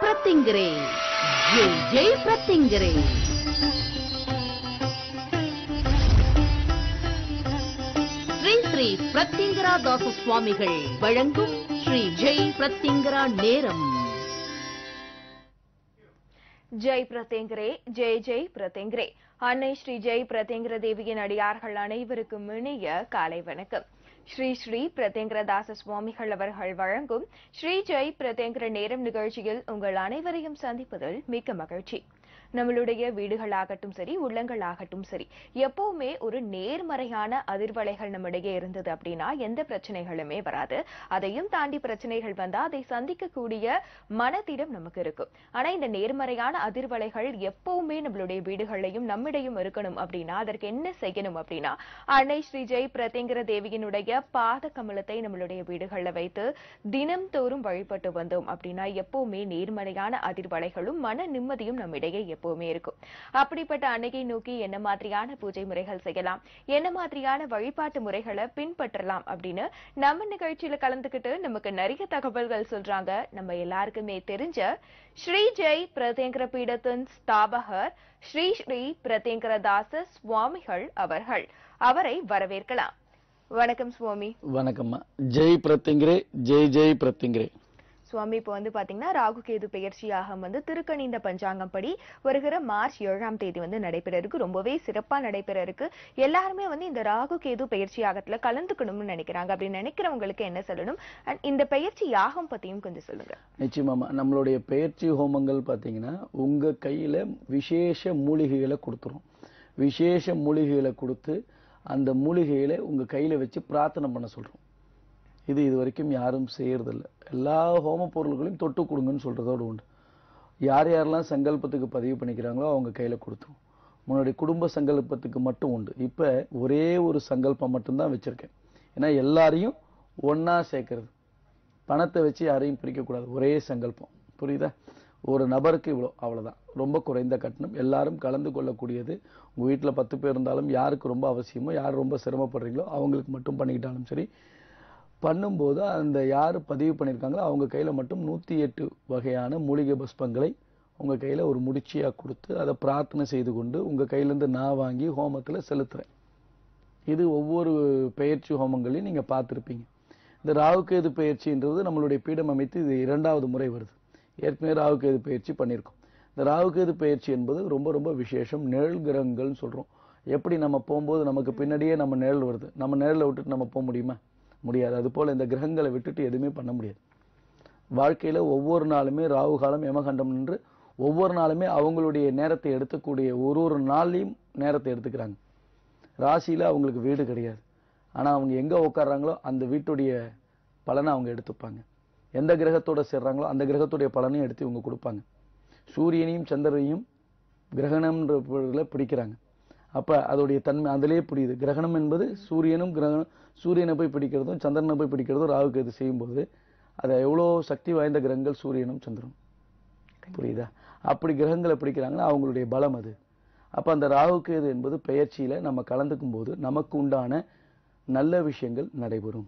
பிரத்திங்கிரே ஜெய் ஜெய் பிரத்திங்கிரே ஸ்ரீ ஸ்ரீ பிரத்திங்கரா தாச சுவாமிகள் வழங்கும் ஸ்ரீ ஜெய் பிரத்திங்கரா நேரம் ஜெய் பிரதேங்கரே ஜெய் ஜெய் பிரதேங்கரே அன்னை ஸ்ரீ ஜெய் பிரதேங்கர தேவியின் அடியார்கள் அனைவருக்கும் இணைய காலை வணக்கம் ஸ்ரீ ஸ்ரீ பிரதேங்கரதாச சுவாமிகள் அவர்கள் வழங்கும் ஸ்ரீ ஜெய் பிரதேங்கர நேரம் நிகழ்ச்சியில் உங்கள் அனைவரையும் சந்திப்பதில் மிக்க மகிழ்ச்சி நம்மளுடைய வீடுகளாகட்டும் சரி உள்ளங்களாகட்டும் சரி எப்பவுமே ஒரு நேர்மறையான அதிர்வலைகள் நம்மிடையே இருந்தது அப்படின்னா எந்த பிரச்சனைகளுமே வராது அதையும் தாண்டி பிரச்சனைகள் வந்தா அதை சந்திக்கக்கூடிய மனதிடம் நமக்கு இருக்கும் ஆனா இந்த நேர்மறையான அதிர்வலைகள் எப்பவுமே நம்மளுடைய வீடுகளையும் நம்மிடையும் இருக்கணும் அப்படின்னா அதற்கு என்ன செய்யணும் அப்படின்னா அன்னை ஸ்ரீ ஜெய் பிரதேங்கர தேவியினுடைய பாத கமலத்தை நம்மளுடைய வீடுகளில் வைத்து தினம்தோறும் வழிபட்டு வந்தோம் அப்படின்னா எப்பவுமே நேர்மறையான அதிர்வலைகளும் மன நிம்மதியும் நம்மிடையே எப்பவுமே இருக்கும் அப்படிப்பட்ட அன்னையை நோக்கி என்ன மாதிரியான பூஜை முறைகள் செய்யலாம் என்ன மாதிரியான வழிபாட்டு முறைகளை பின்பற்றலாம் அப்படின்னு நம்ம நிகழ்ச்சியில கலந்துக்கிட்டு நமக்கு நிறைய தகவல்கள் சொல்றாங்க நம்ம எல்லாருக்குமே தெரிஞ்ச ஸ்ரீ ஜெய் பிரதேங்கர பீடத்தின் ஸ்தாபகர் ஸ்ரீ ஸ்ரீ பிரதேங்கரதாச சுவாமிகள் அவர்கள் அவரை வரவேற்கலாம் வணக்கம் சுவாமி வணக்கம்மா ஜெய் பிரத்திங்கிரே ஜெய் ஜெய் பிரத்திங்கிரே சுவாமி இப்போ வந்து பாத்தீங்கன்னா ராகு கேது பெயர்ச்சியாக வந்து திருக்கணிந்த பஞ்சாங்கம் படி வருகிற மார்ச் ஏழாம் தேதி வந்து நடைபெற இருக்கு ரொம்பவே சிறப்பா நடைபெற இருக்கு எல்லாருமே வந்து இந்த ராகு கேது பெயர்ச்சி யாகத்துல கலந்துக்கணும்னு நினைக்கிறாங்க அப்படி நினைக்கிறவங்களுக்கு என்ன சொல்லணும் அண்ட் இந்த பெயர்ச்சி யாகம் பத்தியும் கொஞ்சம் சொல்லுங்க நிச்சயமாம்மா நம்மளுடைய பயிற்சி ஹோமங்கள் பார்த்தீங்கன்னா உங்க கையில விசேஷ மூலிகைகளை கொடுத்துரும் விசேஷ மூலிகைகளை கொடுத்து அந்த மூலிகைகளை உங்க கையில வச்சு பிரார்த்தனை பண்ண சொல்றோம் இது இது வரைக்கும் யாரும் செய்யறதில்ல எல்லா ஹோம பொருள்களையும் தொட்டு கொடுங்கன்னு சொல்றதோடு உண்டு யார் யாரெல்லாம் சங்கல்பத்துக்கு பதிவு பண்ணிக்கிறாங்களோ அவங்க கையில கொடுத்துரும் முன்னாடி குடும்ப சங்கல்பத்துக்கு மட்டும் உண்டு இப்ப ஒரே ஒரு சங்கல்பம் மட்டும்தான் வச்சிருக்கேன் ஏன்னா எல்லாரையும் ஒண்ணா சேர்க்கறது பணத்தை வச்சு யாரையும் பிரிக்கக்கூடாது ஒரே சங்கல்பம் புரியுதா ஒரு நபருக்கு இவ்வளோ அவ்வளவுதான் ரொம்ப குறைந்த கட்டணம் எல்லாரும் கலந்து கொள்ளக்கூடியது உங்க வீட்டுல பத்து பேர் இருந்தாலும் யாருக்கு ரொம்ப அவசியமோ யார் ரொம்ப சிரமப்படுறீங்களோ அவங்களுக்கு மட்டும் பண்ணிக்கிட்டாலும் சரி பண்ணும்போது அந்த யார் பதிவு பண்ணியிருக்காங்களோ அவங்க கையில மட்டும் நூத்தி எட்டு வகையான மூலிகை புஷ்பங்களை உங்க கையில ஒரு முடிச்சியா கொடுத்து அதை பிரார்த்தனை செய்து கொண்டு உங்க கையில இருந்து நான் வாங்கி ஹோமத்துல செலுத்துறேன் இது ஒவ்வொரு பயிற்சி ஹோமங்களையும் நீங்க பார்த்திருப்பீங்க இந்த ராகுகேது பயிற்சின்றது நம்மளுடைய பீடம் அமைத்து இது இரண்டாவது முறை வருது ஏற்கனவே ராகுகேது பயிற்சி பண்ணியிருக்கோம் இந்த ராகுகேது பயிற்சி என்பது ரொம்ப ரொம்ப விசேஷம் நிழல் கிரகங்கள்னு சொல்றோம் எப்படி நம்ம போகும்போது நமக்கு பின்னாடியே நம்ம நிழல் வருது நம்ம நிழலை விட்டுட்டு நம்ம போக முடியுமா முடியாது அது போல இந்த கிரகங்களை விட்டுட்டு எதுவுமே பண்ண முடியாது வாழ்க்கையில ஒவ்வொரு நாளுமே ராகு காலம் யமகண்டம் என்று ஒவ்வொரு நாளுமே அவங்களுடைய நேரத்தை எடுத்துக்கூடிய ஒரு ஒரு நாள்லையும் நேரத்தை எடுத்துக்கிறாங்க ராசியில அவங்களுக்கு வீடு கிடையாது ஆனா அவங்க எங்க உட்கார்றாங்களோ அந்த வீட்டுடைய பலனை அவங்க எடுத்துப்பாங்க எந்த கிரகத்தோட சேர்றாங்களோ அந்த கிரகத்துடைய பலனையும் எடுத்து இவங்க கொடுப்பாங்க சூரியனையும் சந்திரனையும் கிரகணம்ன்ற பொருள்ல பிடிக்கிறாங்க அப்ப அதோடைய தன்மை அதிலே புரியுது கிரகணம் என்பது சூரியனும் கிரகணம் சூரியனை போய் பிடிக்கிறதும் சந்திரனை போய் பிடிக்கிறதும் ராகுக்கு இது செய்யும்போது அது எவ்வளோ சக்தி வாய்ந்த கிரகங்கள் சூரியனும் சந்திரனும் புரியுதா அப்படி கிரகங்களை பிடிக்கிறாங்கன்னா அவங்களுடைய பலம் அது அப்ப அந்த ராகுகேது என்பது பெயர்ச்சியில நம்ம கலந்துக்கும் போது நமக்கு உண்டான நல்ல விஷயங்கள் நடைபெறும்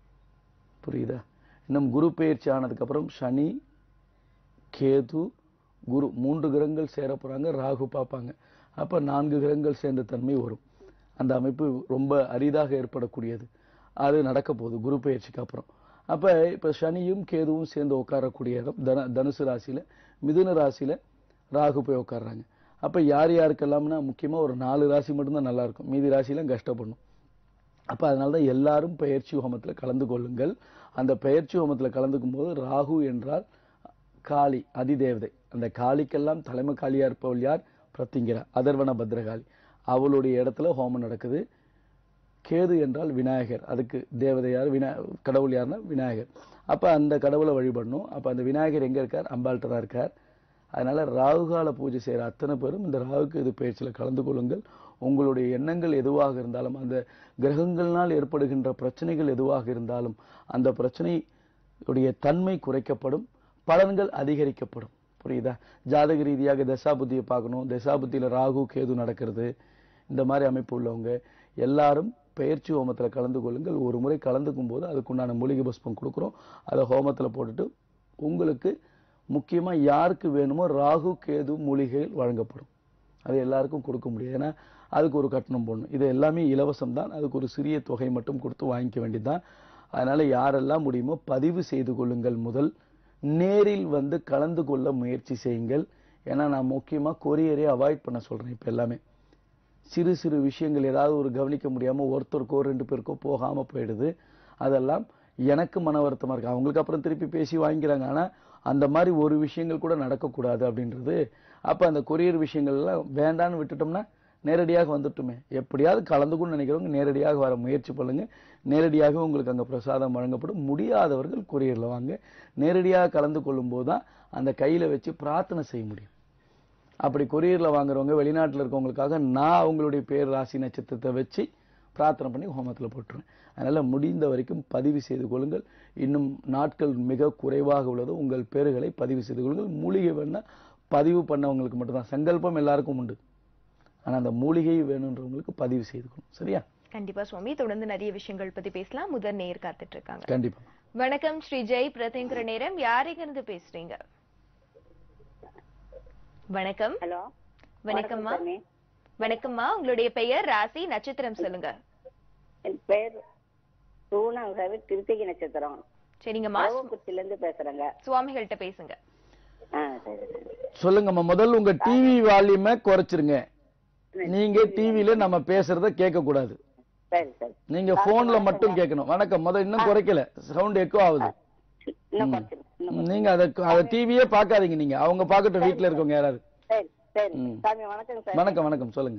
புரியுதா இன்னும் குரு பெயர்ச்சி ஆனதுக்கு அப்புறம் சனி கேது குரு மூன்று கிரகங்கள் சேர போறாங்க ராகு பார்ப்பாங்க அப்ப நான்கு கிரகங்கள் சேர்ந்த தன்மை வரும் அந்த அமைப்பு ரொம்ப அரிதாக ஏற்படக்கூடியது அது நடக்க போகுது குரு பெயர்ச்சிக்கு அப்புறம் அப்ப இப்ப சனியும் கேதுவும் சேர்ந்து உட்காரக்கூடிய இடம் தன தனுசு ராசியில மிதுன ராசியில ராகு போய் உட்கார்றாங்க அப்ப யார் யாருக்கெல்லாம்னா முக்கியமா ஒரு நாலு ராசி மட்டும்தான் நல்லா இருக்கும் மீதி ராசிலாம் கஷ்டப்படணும் அப்ப அதனாலதான் எல்லாரும் பெயர்ச்சி ஹோமத்துல கலந்து கொள்ளுங்கள் அந்த பெயர்ச்சி ஹோமத்துல கலந்துக்கும் போது ராகு என்றால் காளி அதிதேவதை அந்த காளிக்கெல்லாம் தலைமை காளியா இருப்பவள் யார் பிரத்திங்கிரா அதர்வன பத்ரகாளி அவளுடைய இடத்துல ஹோமம் நடக்குது கேது என்றால் விநாயகர் அதுக்கு தேவதை யார் வினா கடவுள் யாருன்னா விநாயகர் அப்ப அந்த கடவுளை வழிபடணும் அப்ப அந்த விநாயகர் எங்க இருக்கார் அம்பாள்கிட்ட தான் இருக்கார் அதனால ராகுகால பூஜை செய்யற அத்தனை பேரும் இந்த ராகுக்கு இது பயிற்சியில கலந்து கொள்ளுங்கள் உங்களுடைய எண்ணங்கள் எதுவாக இருந்தாலும் அந்த கிரகங்களால் ஏற்படுகின்ற பிரச்சனைகள் எதுவாக இருந்தாலும் அந்த பிரச்சனை உடைய தன்மை குறைக்கப்படும் பலன்கள் அதிகரிக்கப்படும் புரியுதா ஜாதக ரீதியாக தசாபுத்தியை பார்க்கணும் தசாபுத்தியில ராகு கேது நடக்கிறது இந்த மாதிரி அமைப்பு உள்ளவங்க எல்லாரும் பெயர்ச்சி ஹோமத்துல கலந்து கொள்ளுங்கள் ஒரு முறை கலந்துக்கும் போது அதுக்குண்டான மூலிகை புஷ்பம் கொடுக்குறோம் அதை ஹோமத்துல போட்டுட்டு உங்களுக்கு முக்கியமா யாருக்கு வேணுமோ ராகு கேது மூலிகைகள் வழங்கப்படும் அது எல்லாருக்கும் கொடுக்க முடியாது ஏன்னா அதுக்கு ஒரு கட்டணம் போடணும் இது எல்லாமே இலவசம் தான் அதுக்கு ஒரு சிறிய தொகை மட்டும் கொடுத்து வாங்கிக்க வேண்டியதுதான் அதனால யாரெல்லாம் முடியுமோ பதிவு செய்து கொள்ளுங்கள் முதல் நேரில் வந்து கலந்து கொள்ள முயற்சி செய்யுங்கள் ஏன்னா நான் முக்கியமா கொரியரே அவாய்ட் பண்ண சொல்றேன் இப்ப எல்லாமே சிறு சிறு விஷயங்கள் ஏதாவது ஒரு கவனிக்க முடியாம ஒருத்தருக்கோ ரெண்டு பேருக்கோ போகாம போயிடுது அதெல்லாம் எனக்கு மன வருத்தமா இருக்கு அவங்களுக்கு அப்புறம் திருப்பி பேசி வாங்கிக்கிறாங்க ஆனா அந்த மாதிரி ஒரு விஷயங்கள் கூட நடக்கக்கூடாது அப்படின்றது அப்ப அந்த கொரியர் விஷயங்கள் எல்லாம் வேண்டான்னு விட்டுட்டோம்னா நேரடியாக வந்துட்டுமே எப்படியாவது கலந்துக்குன்னு நினைக்கிறவங்க நேரடியாக வர முயற்சி பண்ணுங்க நேரடியாக உங்களுக்கு அங்க பிரசாதம் வழங்கப்படும் முடியாதவர்கள் கொரியர்ல வாங்க நேரடியாக கலந்து கொள்ளும் போதுதான் அந்த கையில வச்சு பிரார்த்தனை செய்ய முடியும் அப்படி கொரியர்ல வாங்குறவங்க வெளிநாட்டுல இருக்கவங்களுக்காக நான் அவங்களுடைய பேர் ராசி நட்சத்திரத்தை வச்சு பிரார்த்தனை பண்ணி ஹோமத்துல போட்டுருவேன் அதனால முடிந்த வரைக்கும் பதிவு செய்து கொள்ளுங்கள் இன்னும் நாட்கள் மிக குறைவாக உள்ளது உங்கள் பேர்களை பதிவு செய்து கொள்ளுங்கள் மூலிகை வேணா பதிவு பண்ணவங்களுக்கு மட்டும்தான் சங்கல்பம் எல்லாருக்கும் உண்டு ஆனா அந்த மூலிகை வேணுன்றவங்களுக்கு பதிவு செய்து கொள்ளும் சரியா கண்டிப்பா சுவாமி தொடர்ந்து நிறைய விஷயங்கள் பத்தி பேசலாம் முதல் நேர் காத்துட்டு இருக்காங்க கண்டிப்பா வணக்கம் ஸ்ரீ ஜெய் பிரதேங்கிற நேரம் யாருங்க இருந்து பேசுறீங்க வணக்கம் ஹலோ வணக்கம்மா சாமி. வணக்கம்மா உங்களுடைய பெயர் ராசி நட்சத்திரம் சொல்லுங்க என் பேர் சூனம் ரவி திருத்தகி நட்சத்திரம் சரிங்கம்மா அரவக்குறிச்சில இருந்து பேசுறேங்க சுவாமிகள்கிட்ட பேசுங்க ஆ சரி சரி சொல்லுங்கம்மா முதல்ல உங்க டிவி வால்யூமை குறைச்சிருங்க நீங்க டிவில நம்ம பேசுறத கேட்க கூடாது சரி சரி நீங்க போன்ல மட்டும் கேட்கணும் வணக்கம் முதல்ல இன்னும் குறைக்கல சவுண்ட் எக்கோ ஆகுது இன்னும் குறைச்சு இன்னும் நீங்க அத அத டிவியே பார்க்காதீங்க நீங்க அவங்க பார்க்கட்டும் வீட்ல இருக்கவங்க யாராவது சரி சரி ம். சாமி வணக்கம் சார் வணக்கம் வணக்கம் சொல்லுங்க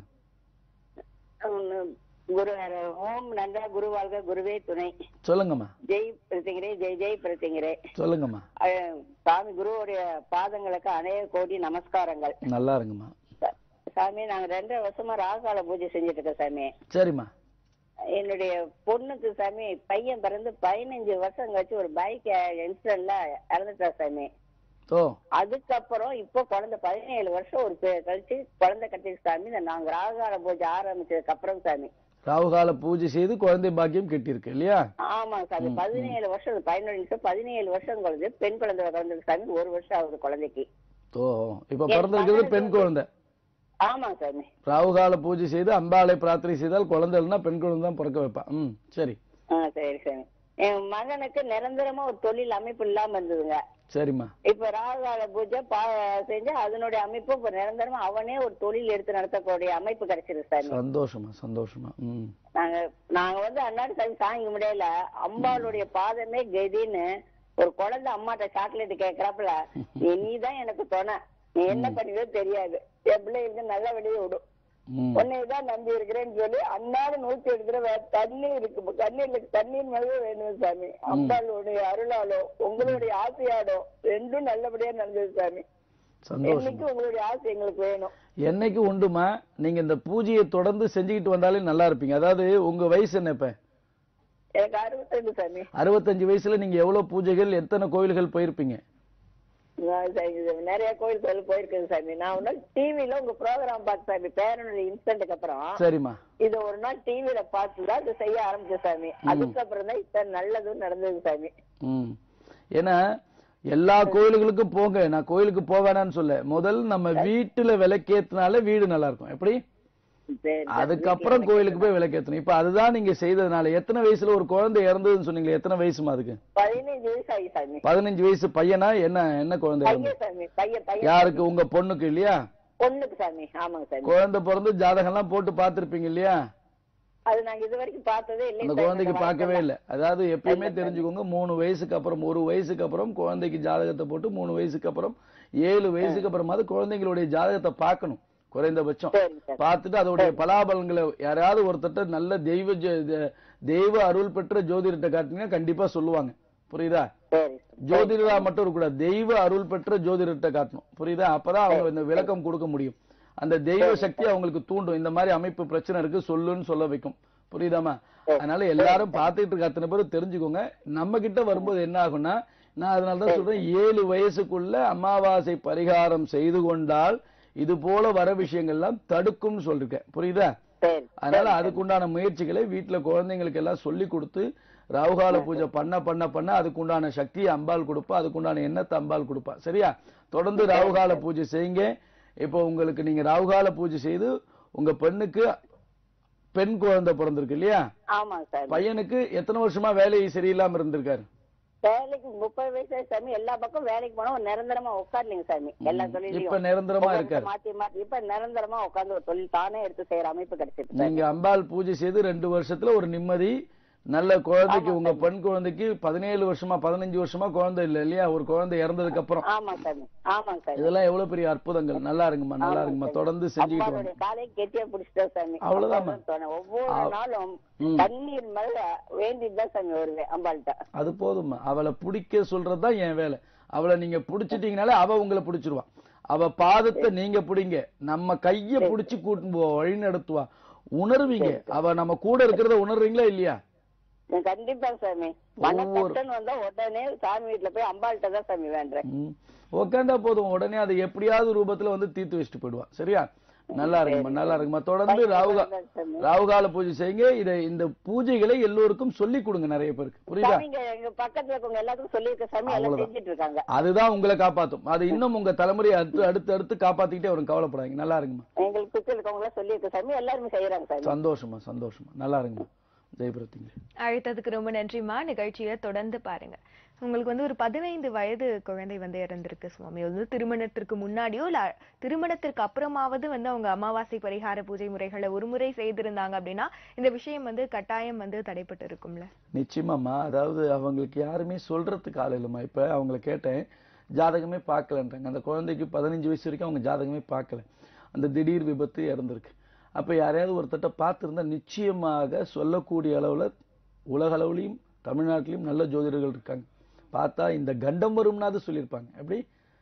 உம், குரு ஓம் நந்தா குரு வாழ்க குருவே துணை சொல்லுங்கம்மா ஜெய் பிரத்திங்கிறே ஜெய் ஜெய் பிரத்திங்கிறே சொல்லுங்கம்மா அஹ், சாமி குருவுடைய பாதங்களுக்கு அநேக கோடி நமஸ்காரங்கள் நல்லா இருங்கம்மா சா- சாமி நாங்க ரெண்டரை வருஷமா ராகால பூஜை செஞ்சுட்டு இருக்கோம் சாமி சரிம்மா என்னுடைய பொண்ணுக்கு சாமி பையன் பிறந்து பதினஞ்சு வருஷம் கழிச்சு ஒரு பைக் இன்சிடென்ட்ல இறந்துட்டா சாமி ஓ அதுக்கப்புறம் இப்போ குழந்தை பதினேழு வருஷம் ஒரு பே- கழிச்சு குழந்தை கட்டிருக்கு சாமி இந்த நாங்க ராகார பூஜை ஆரம்பிச்சதுக்கு அப்புறம் சாமி ராகுகால பூஜை செய்து குழந்தை பாக்கியம் கெட்டியிருக்கு இல்லையா ஆமா சாமி பதினேழு வருஷம் பதினேழு நிமிஷம் பதினேழு வருஷம் குழந்தை பெண் குழந்தை பிறந்திருக்கு சாமி ஒரு வருஷம் ஆகுது குழந்தைக்கு ஓ இப்ப பிறந்திருக்கிறது பெண் குழந்தை ஆமா சாமி ராகுகால பூஜை செய்து அம்பாளை பிரார்த்தனை செய்தால் குழந்தை இல்லைன்னா பெண் குழந்தை தான் பிறக்க வைப்பா ம் சரி ஆ சரி சாமி என் மகனுக்கு நிரந்தரமா ஒரு தொழில் அமைப்பு இல்லாம இருந்ததுங்க சரிம்மா இப்ப ராகுகால பூஜை பா செஞ்சு அதனுடைய அமைப்பு இப்ப நிரந்தரமா அவனே ஒரு தொழில் எடுத்து நடத்தக்கூடிய அமைப்பு கிடைச்சிருக்கு சாமி சந்தோஷமா சந்தோஷமா ம் நாங்க நாங்க வந்து அன்னாடி சாமி தாங்கிக்க முடியல அம்பாளுடைய பாதமே கதின்னு ஒரு குழந்தை அம்மாட்ட சாக்லேட் கேக்குறாப்புல நீ நீதான் எனக்கு துணை நீ என்ன பண்ணுவோ தெரியாது என் பிள்ளைகளுக்கு நல்ல வெளியே விடும் ம் உன்னையதான் நம்பி இருக்கிறேன்னு சொல்லி அன்னாடு நூத்தி எட்டு தடவை தண்ணீர் இருக்கு தண்ணீர்ல தண்ணீர் மேலே வேணும் சாமி அம்பாளுடைய அருளாலோ உங்களுடைய ஆசையாடோ ரெண்டும் நல்லபடியா நடந்தது சாமி சந்தோஷம் என்னைக்கு உங்களுடைய ஆசை எங்களுக்கு வேணும் என்னைக்கு உண்டுமா நீங்க இந்த பூஜையை தொடர்ந்து செஞ்சுக்கிட்டு வந்தாலே நல்லா இருப்பீங்க அதாவது உங்க வயசு என்ன இப்ப எனக்கு அறுபத்தஞ்சு சாமி அறுபத்தஞ்சு வயசுல நீங்க எவ்வளவு பூஜைகள் எத்தனை கோயில்கள் போயிருப்பீங்க நான் சரி, இது நிறைய கோயில் கோயில் போயிருக்கேன் சாமி நான் ஒரு நாள் டிவில உங்க ப்ரோக்ராம் பார்த்து சாமி பேரனுடைய இன்சிடென்ட்க்கு அப்புறம் சரிம்மா இத ஒரு நாள் டிவில பார்த்து தான் இதை செய்ய ஆரம்பிச்சேன் சாமி அதுக்கப்புறம் தான் இப்ப நல்லதும் நடந்தது சாமி ம் ஏன்னா எல்லா கோயில்களுக்கும் போங்க நான் கோயிலுக்கு போவேனான்னு சொல்ல முதல் நம்ம வீட்டுல விளக்கேத்தினாலே வீடு நல்லா இருக்கும் எப்படி சரி, அதுக்கப்புறம் கோயிலுக்கு போய் விளக்கேத்தணும் இப்ப அதுதான் நீங்க செய்ததுனால எத்தனை வயசுல ஒரு குழந்தை இறந்ததுன்னு சொன்னீங்களே எத்தனை வயசுமா அதுக்கு பதினைஞ்சு வயசு ஆகி சாமி பதினஞ்சு வயசு பையனா என்ன என்ன குழந்தை இறந்தது பையன் சாமி பையன் பையன் யாருக்கு உங்க பொண்ணுக்கு இல்லையா பொண்ணுக்கு சாமி ஆமாங்க சாமி குழந்தை பிறந்து ஜாதகம் எல்லாம் போட்டு பார்த்திருப்பீங்க இல்லையா அது நாங்க இது வரைக்கும் பார்த்ததே இல்லை அந்த குழந்தைக்கு பார்க்கவே இல்லை அதாவது எப்பயுமே தெரிஞ்சுக்கோங்க மூணு வயசுக்கு அப்புறம் ஒரு வயசுக்கு அப்புறம் குழந்தைக்கு ஜாதகத்தை போட்டு மூணு வயசுக்கு அப்புறம் ஏழு வயசுக்கு அப்புறமாவது குழந்தைங்களுடைய ஜாதகத்தை பார்க்கணும் குறைந்தபட்சம் சரிங்க சார் பார்த்துட்டு அதோடைய பலாபலன்களை யாராவது ஒருத்தட்ட நல்ல தெய்வ ஜோ- தெ- தெய்வ அருள் பெற்ற ஜோதிடத்தை காட்டினீங்கன்னா கண்டிப்பா சொல்லுவாங்க புரியுதா சரி ஜோதிடரா மட்டும் இருக்கக்கூடாது தெய்வ அருள் பெற்ற ஜோதிடத்தை காட்டணும் புரியுதா அப்பதான் அவங்க இந்த விளக்கம் கொடுக்க முடியும் அந்த தெய்வ சக்தி அவங்களுக்கு தூண்டும் இந்த மாதிரி அமைப்பு பிரச்சனை இருக்கு சொல்லுன்னு சொல்ல வைக்கும் புரியுதாமா அதனால எல்லாரும் பார்த்துட்டு இருக்க அத்தனை பேரும் தெரிஞ்சுக்கோங்க நம்ம கிட்ட வரும்போது என்ன ஆகும்னா நான் அதனால தான் சொல்றேன் ஏழு வயசுக்குள்ள அமாவாசை பரிகாரம் செய்து கொண்டால் இது போல வர விஷயங்கள்லாம் தடுக்கும்னு சொல்லிருக்கேன் புரியுதா சரி அதனால அதுக்குண்டான முயற்சிகளை வீட்டுல குழந்தைங்களுக்கு எல்லாம் சொல்லி கொடுத்து ராகுகால பூஜை பண்ண பண்ண பண்ண அதுக்கு உண்டான சக்தியை அம்பாள் கொடுப்பா அதுக்கு உண்டான எண்ணத்தை அம்பாள் கொடுப்பா சரியா தொடர்ந்து ராகுகால பூஜை செய்யுங்க இப்போ உங்களுக்கு நீங்க ராகுகால பூஜை செய்து உங்க பெண்ணுக்கு பெண் குழந்தை பிறந்திருக்கு இல்லையா ஆமாங்க சாமி பையனுக்கு எத்தனை வருஷமா வேலை சரியில்லாம இருந்திருக்காரு வேலைக்கு முப்பது வயசு சாமி எல்லா பக்கம் வேலைக்கு போனா ஒரு நிரந்தரமா உட்கார்லீங்க சாமி எல்லா இப்ப தொழிலையும் நிரந்தரமா ஒவ்வொரு இருக்காரு மாத்தி மாத்தி இப்ப நிரந்தரமா உட்கார்ந்து ஒரு தொழில் தானே எடுத்து செய்யற அமைப்பு கிடைச்சிருக்கு சாமி. நீங்க அம்பாள் பூஜை செய்து ரெண்டு வருஷத்துல ஒரு நிம்மதி நல்ல குழந்தைக்கு உங்க பெண் குழந்தைக்கு பதினேழு வருஷமா பதினஞ்சு வருஷமா குழந்தை இல்ல இல்லையா ஒரு குழந்தை இறந்ததுக்கு அப்புறம் ஆமாங்க சாமி ஆமாங்க சாமி இதெல்லாம் எவ்வளவு பெரிய அற்புதங்கள் நல்லா இருங்கம்மா நல்லா இருங்கம்மா தொடர்ந்து செஞ்சுக்கிட்டு வாங்க அம்மாவுடைய காலை கெட்டியா பிடிச்சிட்டோம் சாமி அவ்வளவுதாம்மா. அம்பாளுக்கு தோணை. ஒவ்வொரு நாளும் ம். தண்ணீர் மேல வேண்டிட்டு தான் சாமி வருவேன் அம்பாள்கிட்ட அது போதும்மா அவளை பிடிக்க சொல்றதுதான் என் வேலை அவளை நீங்க பிடிச்சிட்டீங்கனாலே அவ உங்களை பிடிச்சிருவா அவ பாதத்தை நீங்க பிடிங்க நம்ம கைய பிடிச்சு கூட்டு போவா வழி நடத்துவா உணர்வீங்க அவ நம்ம கூட இருக்கிறத உணர்றீங்களா இல்லையா கண்டிப்பா சாமி மன கஷ்டம் வந்தா உடனே சாமி வீட்டுல போய் அம்பாள்கிட்ட தான் சாமி வேண்டேன் ம். உக்காந்தா போதும் உடனே அதை எப்படியாவது ரூபத்துல வந்து தீர்த்து வச்சுட்டு போயிடுவா சரியா நல்லா இருக்குமா நல்லா இருக்குமா தொடர்ந்து ராவுகா சாமி ராவுகால பூஜை செய்யுங்க இதை இந்த பூஜைகளை எல்லோருக்கும் சொல்லி கொடுங்க நிறைய பேருக்கு புரியுதா சாமி இங்க எங்க பக்கத்துல இருக்கவங்க எல்லாத்துக்கும் சொல்லியிருக்க சாமி எல்லாம் அவ்வளவுதான். செஞ்சுட்டு இருக்காங்க அதுதான் உங்களை காப்பாத்தும் அது இன்னும் உங்க தலைமுறையை அடுத்து அடுத்து அடுத்து காப்பாத்திக்கிட்டே வரும் கவலைப்படாதீங்க நல்லா இருங்கம்மா எங்களுக்கு சுத்தி இருக்கவங்க எல்லாம் சொல்லியிருக்க சாமி எல்லாருமே செய்யறாங்க சாமி சந்தோஷமா சந்தோஷமா நல்லா இருங்கம்மா ஜெயபிரத்திங்க அழைத்ததுக்கு ரொம்ப நன்றிம்மா நிகழ்ச்சியை தொடர்ந்து பாருங்க உங்களுக்கு வந்து ஒரு பதினைந்து வயது குழந்தை வந்து இறந்திருக்கு சுவாமி அது வந்து திருமணத்திற்கு முன்னாடியோ இல்ல திருமணத்திற்கு அப்புறமாவது வந்து அவங்க அமாவாசை பரிகார பூஜை முறைகளை ஒரு முறை செய்திருந்தாங்க அப்படின்னா இந்த விஷயம் வந்து கட்டாயம் வந்து தடைப்பட்டு இருக்கும்ல நிச்சயமாம்மா அதாவது அவங்களுக்கு யாருமே சொல்றதுக்கு ஆள் இல்லைம்மா இப்ப அவங்கள கேட்டேன் ஜாதகமே பார்க்கலன்றாங்க அந்த குழந்தைக்கு பதினஞ்சு வயசு வரைக்கும் அவங்க ஜாதகமே பார்க்கல அந்த திடீர் விபத்து இறந்திருக்கு அப்ப யாரையாவது ஒருத்தட்ட பார்த்திருந்தா நிச்சயமாக சொல்லக்கூடிய அளவுல உலக அளவுலயும் தமிழ்நாட்டிலையும் நல்ல ஜோதிடர்கள் இருக்காங்க பார்த்தா இந்த கண்டம் வரும்னாது சொல்லியிருப்பாங்க எப்படி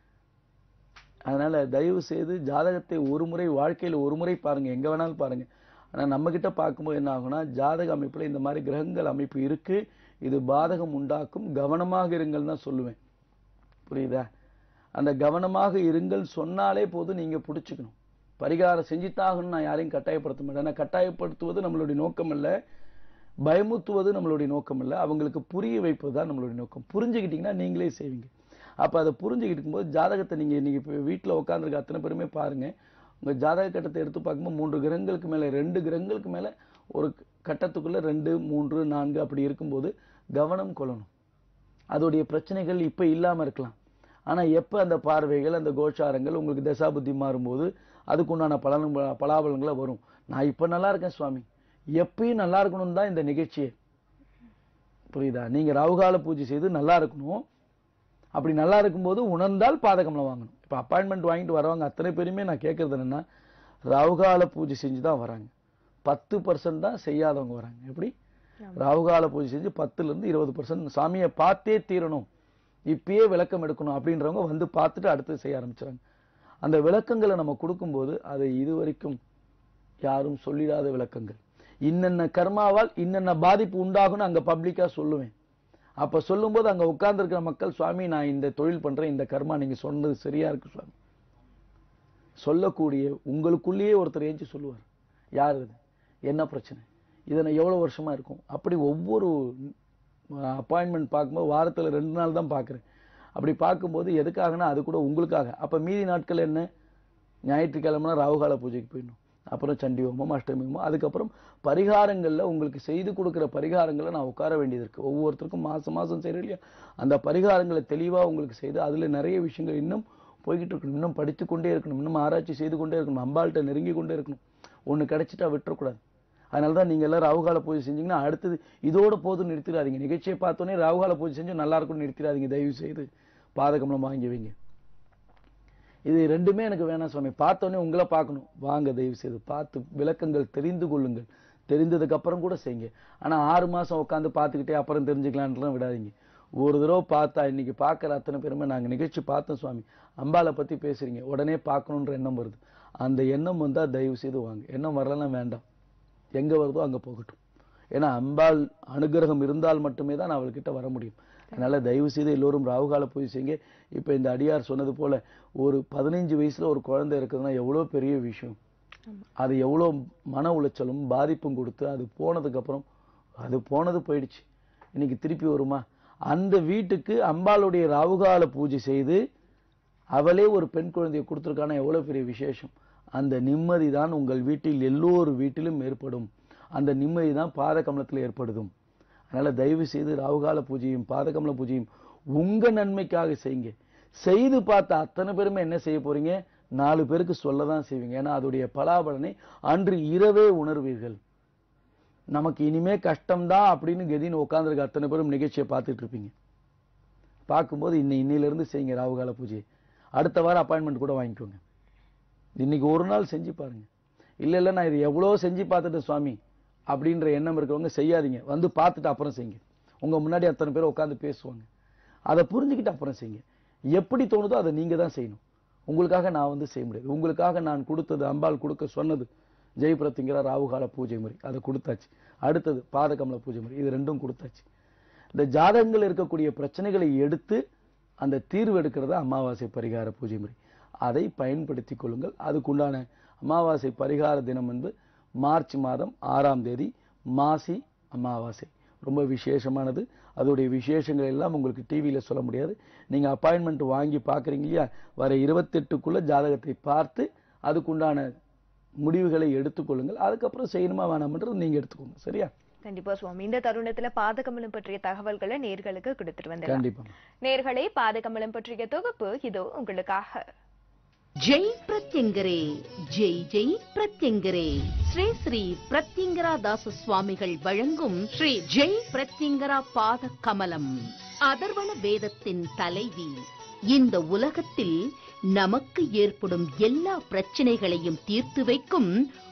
அதனால தயவு செய்து ஜாதகத்தை ஒரு முறை வாழ்க்கையில ஒரு முறை பாருங்க எங்க வேணாலும் பாருங்க ஆனா நம்ம கிட்ட பார்க்கும்போது என்ன ஆகும்னா ஜாதக அமைப்புல இந்த மாதிரி கிரகங்கள் அமைப்பு இருக்கு இது பாதகம் உண்டாக்கும் கவனமாக இருங்கள் தான் சொல்லுவேன் புரியுதா அந்த கவனமாக இருங்கள் சொன்னாலே போதும் நீங்க பிடிச்சுக்கணும் பரிகாரம் செஞ்சுத்தாகணும் நான் யாரையும் கட்டாயப்படுத்த மாட்டேன் ஏன்னா கட்டாயப்படுத்துவது நம்மளுடைய நோக்கம் இல்ல பயமுத்துவது நம்மளுடைய நோக்கம் இல்ல அவங்களுக்கு புரிய வைப்பது தான் நம்மளுடைய நோக்கம் புரிஞ்சுக்கிட்டீங்கன்னா நீங்களே செய்வீங்க அப்ப அதை புரிஞ்சுக்கிட்டு இருக்கும்போது ஜாதகத்தை நீங்க இன்னைக்கு இப்போ வீட்டில் உட்காந்துருக்க அத்தனை பேருமே பாருங்க உங்க ஜாதக கட்டத்தை எடுத்து பார்க்கும்போது மூன்று கிரகங்களுக்கு மேல ரெண்டு கிரகங்களுக்கு மேல ஒரு கட்டத்துக்குள்ள ரெண்டு மூன்று நான்கு அப்படி இருக்கும்போது கவனம் கொள்ளணும் அதோடைய பிரச்சனைகள் இப்ப இல்லாம இருக்கலாம் ஆனா எப்ப அந்த பார்வைகள் அந்த கோச்சாரங்கள் உங்களுக்கு தசாபுத்தி மாறும்போது அதுக்குண்டான பலன் பலாபலங்களை வரும் நான் இப்ப நல்லா இருக்கேன் சுவாமி எப்பயும் நல்லா இருக்கணும் தான் இந்த நிகழ்ச்சியே புரியுதா நீங்க ராவுகால பூஜை செய்து நல்லா இருக்கணும் அப்படி நல்லா இருக்கும்போது உணர்ந்தால் பாதகம்ல வாங்கணும் இப்ப அப்பாயின்மெண்ட் வாங்கிட்டு வரவங்க அத்தனை பேருமே நான் கேட்கறது என்னன்னா ராவுகால பூஜை செஞ்சு தான் வராங்க பத்து பர்சன்ட் தான் செய்யாதவங்க வராங்க எப்படி ராவுகால பூஜை செஞ்சு பத்துல இருந்து இருபது பர்சன்ட் சாமியை பார்த்தே தீரணும் இப்பயே விளக்கம் எடுக்கணும் அப்படின்றவங்க வந்து பார்த்துட்டு அடுத்து செய்ய ஆரம்பிச்சாங்க அந்த விளக்கங்களை நம்ம கொடுக்கும்போது அதை இதுவரைக்கும் யாரும் சொல்லிடாத விளக்கங்கள் இன்னென்ன கர்மாவால் இன்னென்ன பாதிப்பு உண்டாகும்னு அங்க பப்ளிக்கா சொல்லுவேன் அப்ப சொல்லும்போது அங்க உட்கார்ந்திருக்கிற மக்கள் சுவாமி நான் இந்த தொழில் பண்றேன் இந்த கர்மா நீங்க சொன்னது சரியா இருக்கு சுவாமி சொல்லக்கூடிய உங்களுக்குள்ளேயே ஒருத்தர் ஏஞ்சி சொல்லுவார் யார் இது என்ன பிரச்சனை இதை நான் எவ்வளவு வருஷமா இருக்கும் அப்படி ஒவ்வொரு அப்பாயின்மெண்ட் பார்க்கும்போது வாரத்துல ரெண்டு நாள் தான் பார்க்குறேன் அப்படி பார்க்கும்போது எதுக்காகனா அது கூட உங்களுக்காக அப்ப மீதி நாட்கள் என்ன ஞாயிற்றுக்கிழமைனா ராகுகால பூஜைக்கு போயிடணும் அப்புறம் சண்டி ஹோமம் அஷ்டமி ஹோமம் அதுக்கப்புறம் பரிகாரங்கள்ல உங்களுக்கு செய்து கொடுக்கிற பரிகாரங்களை நான் உட்கார வேண்டியது இருக்கு ஒவ்வொருத்தருக்கும் மாசம் மாசம் செய்யறோம் இல்லையா அந்த பரிகாரங்களை தெளிவா உங்களுக்கு செய்து அதுல நிறைய விஷயங்கள் இன்னும் போய்கிட்டு இருக்கணும் இன்னும் படித்து கொண்டே இருக்கணும் இன்னும் ஆராய்ச்சி செய்து கொண்டே இருக்கணும் அம்பாள்கிட்ட நெருங்கி கொண்டே இருக்கணும் ஒண்ணு கிடைச்சிட்டா விட்டுறக்கூடாது அதனால தான் நீங்க எல்லாம் ராகுகால பூஜை செஞ்சீங்கன்னா அடுத்தது இதோட போதும் நிறுத்திடாதீங்க நிகழ்ச்சியை பார்த்தோன்னே ராகுகால பூஜை செஞ்சு நல்லா இருக்கும்னு நிறுத்திடாதீங்க தயவு செய்து பாதகம்லாம் வாங்கி வைங்க இது ரெண்டுமே எனக்கு வேணாம் சுவாமி பார்த்தோன்னே உங்களை பார்க்கணும் வாங்க தயவு செய்து பார்த்து விளக்கங்கள் தெரிந்து கொள்ளுங்கள் தெரிந்ததுக்கு அப்புறம் கூட செய்யுங்க ஆனா ஆறு மாசம் உட்காந்து பார்த்துக்கிட்டே அப்புறம் தெரிஞ்சுக்கலான்லாம் விடாதீங்க ஒரு தடவை பார்த்தா இன்னைக்கு பார்க்குற அத்தனை பேருமே நாங்க நிகழ்ச்சி பார்த்தோம் சுவாமி அம்பாளை பத்தி பேசுறீங்க உடனே பார்க்கணுன்ற எண்ணம் வருது அந்த எண்ணம் வந்தா தயவு செய்து வாங்க எண்ணம் வரலாம் வேண்டாம் எங்க வருதோ அங்க போகட்டும் ஏன்னா அம்பாள் அனுகிரகம் இருந்தால் மட்டுமே தான் அவள்கிட்ட வர முடியும் அதனால தயவு செய்து எல்லோரும் ராகுகால பூஜை செய்யுங்க இப்ப இந்த அடியார் சொன்னது போல ஒரு பதினைஞ்சு வயசுல ஒரு குழந்தை இருக்குதுன்னா எவ்வளவு பெரிய விஷயம் அது எவ்வளவு மன உளைச்சலும் பாதிப்பும் கொடுத்து அது போனதுக்கு அப்புறம் அது போனது போயிடுச்சு இன்னைக்கு திருப்பி வருமா அந்த வீட்டுக்கு அம்பாளுடைய ராவுகால பூஜை செய்து அவளே ஒரு பெண் குழந்தையை கொடுத்துருக்கான எவ்வளவு பெரிய விசேஷம் அந்த நிம்மதி தான் உங்கள் வீட்டில் எல்லோரு வீட்டிலும் ஏற்படும் அந்த நிம்மதி தான் பாதகமலத்தில் ஏற்படுதும் அதனால தயவு செய்து ராவுகால பூஜையும் பாதகமல பூஜையும் உங்க நன்மைக்காக செய்யுங்க செய்து பார்த்த அத்தனை பேருமே என்ன செய்ய போறீங்க நாலு பேருக்கு சொல்ல தான் செய்வீங்க ஏன்னா அதோடைய பலாபலனை அன்று இரவே உணர்வீர்கள் நமக்கு இனிமே கஷ்டம்தான் அப்படின்னு கெதின்னு உட்காந்துருக்க அத்தனை பேரும் நிகழ்ச்சியை பார்த்துட்டு இருப்பீங்க பார்க்கும்போது இன்னை இன்னையிலிருந்து செய்யுங்க ராவுகால பூஜை அடுத்த வாரம் அப்பாயின்மெண்ட் கூட வாங்கிக்கோங்க இன்னைக்கு ஒரு நாள் செஞ்சு பாருங்க இல்ல இல்ல நான் இது எவ்வளோ செஞ்சு பார்த்துட்டு சுவாமி அப்படின்ற எண்ணம் இருக்கிறவங்க செய்யாதீங்க வந்து பார்த்துட்டு அப்புறம் செய்யுங்க உங்க முன்னாடி அத்தனை பேர் உட்காந்து பேசுவாங்க அதை புரிஞ்சுக்கிட்டு அப்புறம் செய்யுங்க எப்படி தோணுதோ அதை நீங்க தான் செய்யணும் உங்களுக்காக நான் வந்து செய்ய முடியாது உங்களுக்காக நான் கொடுத்தது அம்பாள் கொடுக்க சொன்னது ஜெயபிரத்திங்கிற ராவுகால பூஜை முறை அதை கொடுத்தாச்சு அடுத்தது பாதகமல பூஜை முறை இது ரெண்டும் கொடுத்தாச்சு இந்த ஜாதகங்கள் இருக்கக்கூடிய பிரச்சனைகளை எடுத்து அந்த தீர்வு எடுக்கிறது அமாவாசை பரிகார பூஜை முறை அதை பயன்படுத்திக் கொள்ளுங்கள் அதுக்குண்டான அமாவாசை பரிகார தினம் வந்து மார்ச் மாதம் ஆறாம் தேதி மாசி அமாவாசை ரொம்ப விசேஷமானது அதோடைய விசேஷங்கள் எல்லாம் உங்களுக்கு டிவியில சொல்ல முடியாது நீங்க அப்பாயின்மெண்ட் வாங்கி பார்க்குறீங்க இல்லையா வர இருபத்தெட்டுக்குள்ள ஜாதகத்தை பார்த்து அதுக்குண்டான முடிவுகளை எடுத்துக்கொள்ளுங்கள் அதுக்கப்புறம் செய்யணுமா வேணாமன்றது நீங்க எடுத்துக்கோங்க சரியா கண்டிப்பா சுவாமி இந்த தருணத்துல பாதகமலம் பற்றிய தகவல்களை நேர்களுக்கு கொடுத்துட்டு வந்தேன் கண்டிப்பா நேர்களே பாதகமலம் பற்றிய தொகுப்பு இதோ உங்களுக்காக ஜெய் பிரத்யங்கரே ஜெய் ஜெய் பிரத்யங்கரே ஸ்ரீ ஸ்ரீ பிரத்யங்கரா தாச சுவாமிகள் வழங்கும் ஸ்ரீ ஜெய் பிரத்யங்கரா பாத கமலம் அதர்வண வேதத்தின் தலைவி இந்த உலகத்தில் நமக்கு ஏற்படும் எல்லா பிரச்சனைகளையும் தீர்த்து வைக்கும்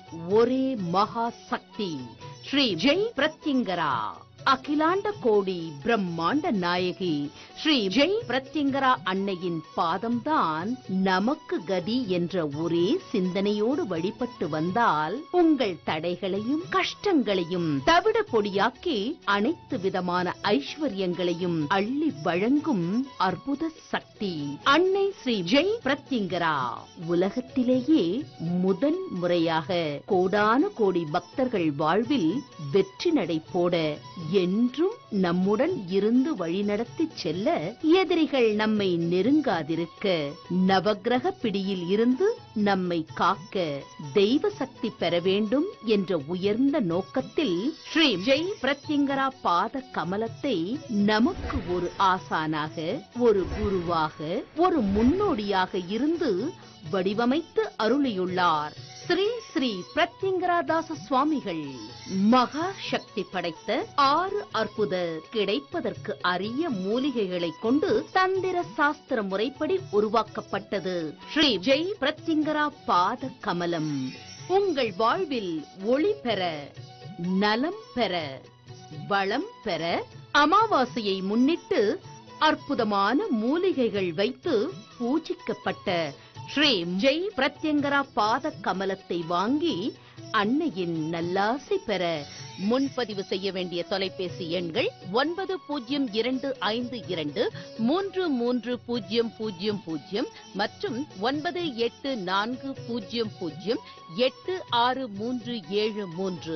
ஒரே மகா சக்தி ஸ்ரீ ஜெய் பிரத்யங்கரா அகிலாண்ட கோடி பிரம்மாண்ட நாயகி ஸ்ரீ ஜெய் பிரத்யங்கரா அன்னையின் பாதம்தான் நமக்கு கதி என்ற ஒரே சிந்தனையோடு வழிபட்டு வந்தால் உங்கள் தடைகளையும் கஷ்டங்களையும் தவிட பொடியாக்கி அனைத்து விதமான ஐஸ்வர்யங்களையும் அள்ளி வழங்கும் அற்புத சக்தி அன்னை ஸ்ரீ ஜெய் பிரத்யங்கரா உலகத்திலேயே முதன் முறையாக கோடான கோடி பக்தர்கள் வாழ்வில் வெற்றி நடை போட என்றும் நம்முடன் இருந்து வழிநடத்தி செல்ல எதிரிகள் நம்மை நெருங்காதிருக்க நவக்கிரக பிடியில் இருந்து நம்மை காக்க தெய்வ சக்தி பெற வேண்டும் என்ற உயர்ந்த நோக்கத்தில் ஸ்ரீ ஜெய் பிரத்யங்கரா பாத கமலத்தை நமக்கு ஒரு ஆசானாக ஒரு குருவாக ஒரு முன்னோடியாக இருந்து வடிவமைத்து அருளியுள்ளார் ஸ்ரீ ஸ்ரீ பிரத்யங்கராதாச சுவாமிகள் மகா சக்தி படைத்த ஆறு அற்புத கிடைப்பதற்கு அரிய மூலிகைகளை கொண்டு தந்திர சாஸ்திர முறைப்படி உருவாக்கப்பட்டது ஸ்ரீ ஜெய் பிரத்யங்கரா பாத கமலம் உங்கள் வாழ்வில் ஒளி பெற நலம் பெற வளம் பெற அமாவாசையை முன்னிட்டு அற்புதமான மூலிகைகள் வைத்து பூஜிக்கப்பட்ட ஸ்ரீ ஜெய் பிரத்யங்கரா பாத கமலத்தை வாங்கி அன்னையின் நல்லாசை பெற முன்பதிவு செய்ய வேண்டிய தொலைபேசி எண்கள் ஒன்பது பூஜ்ஜியம் இரண்டு ஐந்து இரண்டு மூன்று மூன்று பூஜ்ஜியம் பூஜ்ஜியம் பூஜ்ஜியம் மற்றும் ஒன்பது எட்டு நான்கு பூஜ்ஜியம் பூஜ்ஜியம் எட்டு ஆறு மூன்று ஏழு மூன்று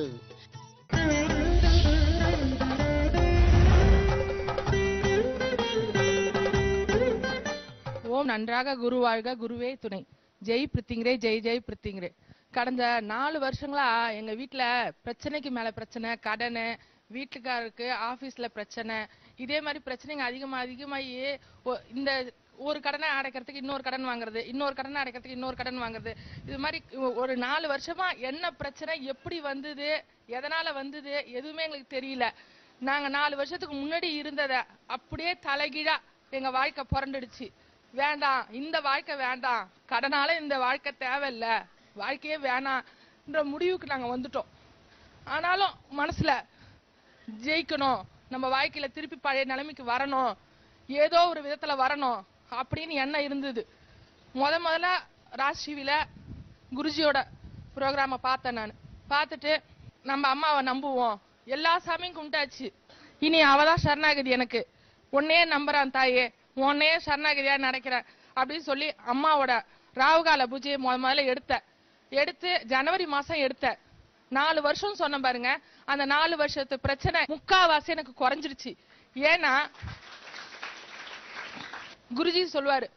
ஓம் நன்றாக குரு வாழ்க குருவே துணை ஜெய் பிரித்திங்கிறே ஜெய் ஜெய் பிரித்திங்கிறே கடந்த நாலு வருஷங்களா எங்க வீட்ல பிரச்சனைக்கு மேல பிரச்சனை கடன் வீட்டுக்காருக்கு ஆபீஸ்ல பிரச்சனை இதே மாதிரி பிரச்சனைங்க அதிகமா அதிகமாகி ஒ- இந்த ஒரு கடனை அடைக்கிறதுக்கு இன்னொரு கடன் வாங்குறது இன்னொரு கடனை அடைக்கிறதுக்கு இன்னொரு கடன் வாங்குறது இது மாதிரி ஒ- ஒரு நாலு வருஷமா என்ன பிரச்சனை எப்படி வந்தது எதனால வந்தது எதுவுமே எங்களுக்கு தெரியல நாங்க நாலு வருஷத்துக்கு முன்னாடி இருந்தத அப்படியே தலைகீழா எங்க வாழ்க்கை புரண்டுடுச்சு வேண்டாம் இந்த வாழ்க்கை வேண்டாம் கடனால இந்த வாழ்க்கை தேவையில்ல வாழ்க்கையே வேணாம்ன்ற முடிவுக்கு நாங்க வந்துட்டோம் ஆனாலும் மனசுல ஜெயிக்கணும் நம்ம வாழ்க்கையில திருப்பி பழைய நிலைமைக்கு வரணும் ஏதோ ஒரு விதத்துல வரணும் அப்படின்னு எண்ணம் இருந்தது முத முதல்ல ராஜ்டிவில குருஜியோட ப்ரோக்ராம பார்த்தேன் நான் பார்த்துட்டு நம்ம அம்மாவை நம்புவோம் எல்லா சாமியும் கும்பிட்டாச்சு இனி அவதான் சரணாகதி எனக்கு உன்னையே நம்புறான் தாயே உன்னையே சரணாகதியா நினைக்கிறேன் அப்படின்னு சொல்லி அம்மாவோட ராவுகால பூஜையை முத முதல்ல எடுத்தேன் எடுத்து ஜனவரி மாசம் எடுத்தேன் நாலு வருஷம் சொன்ன பாருங்க அந்த நாலு வருஷத்து பிரச்சனை முக்காவாசி எனக்கு குறைஞ்சிருச்சு ஏன்னா குருஜி சொல்லுவாரு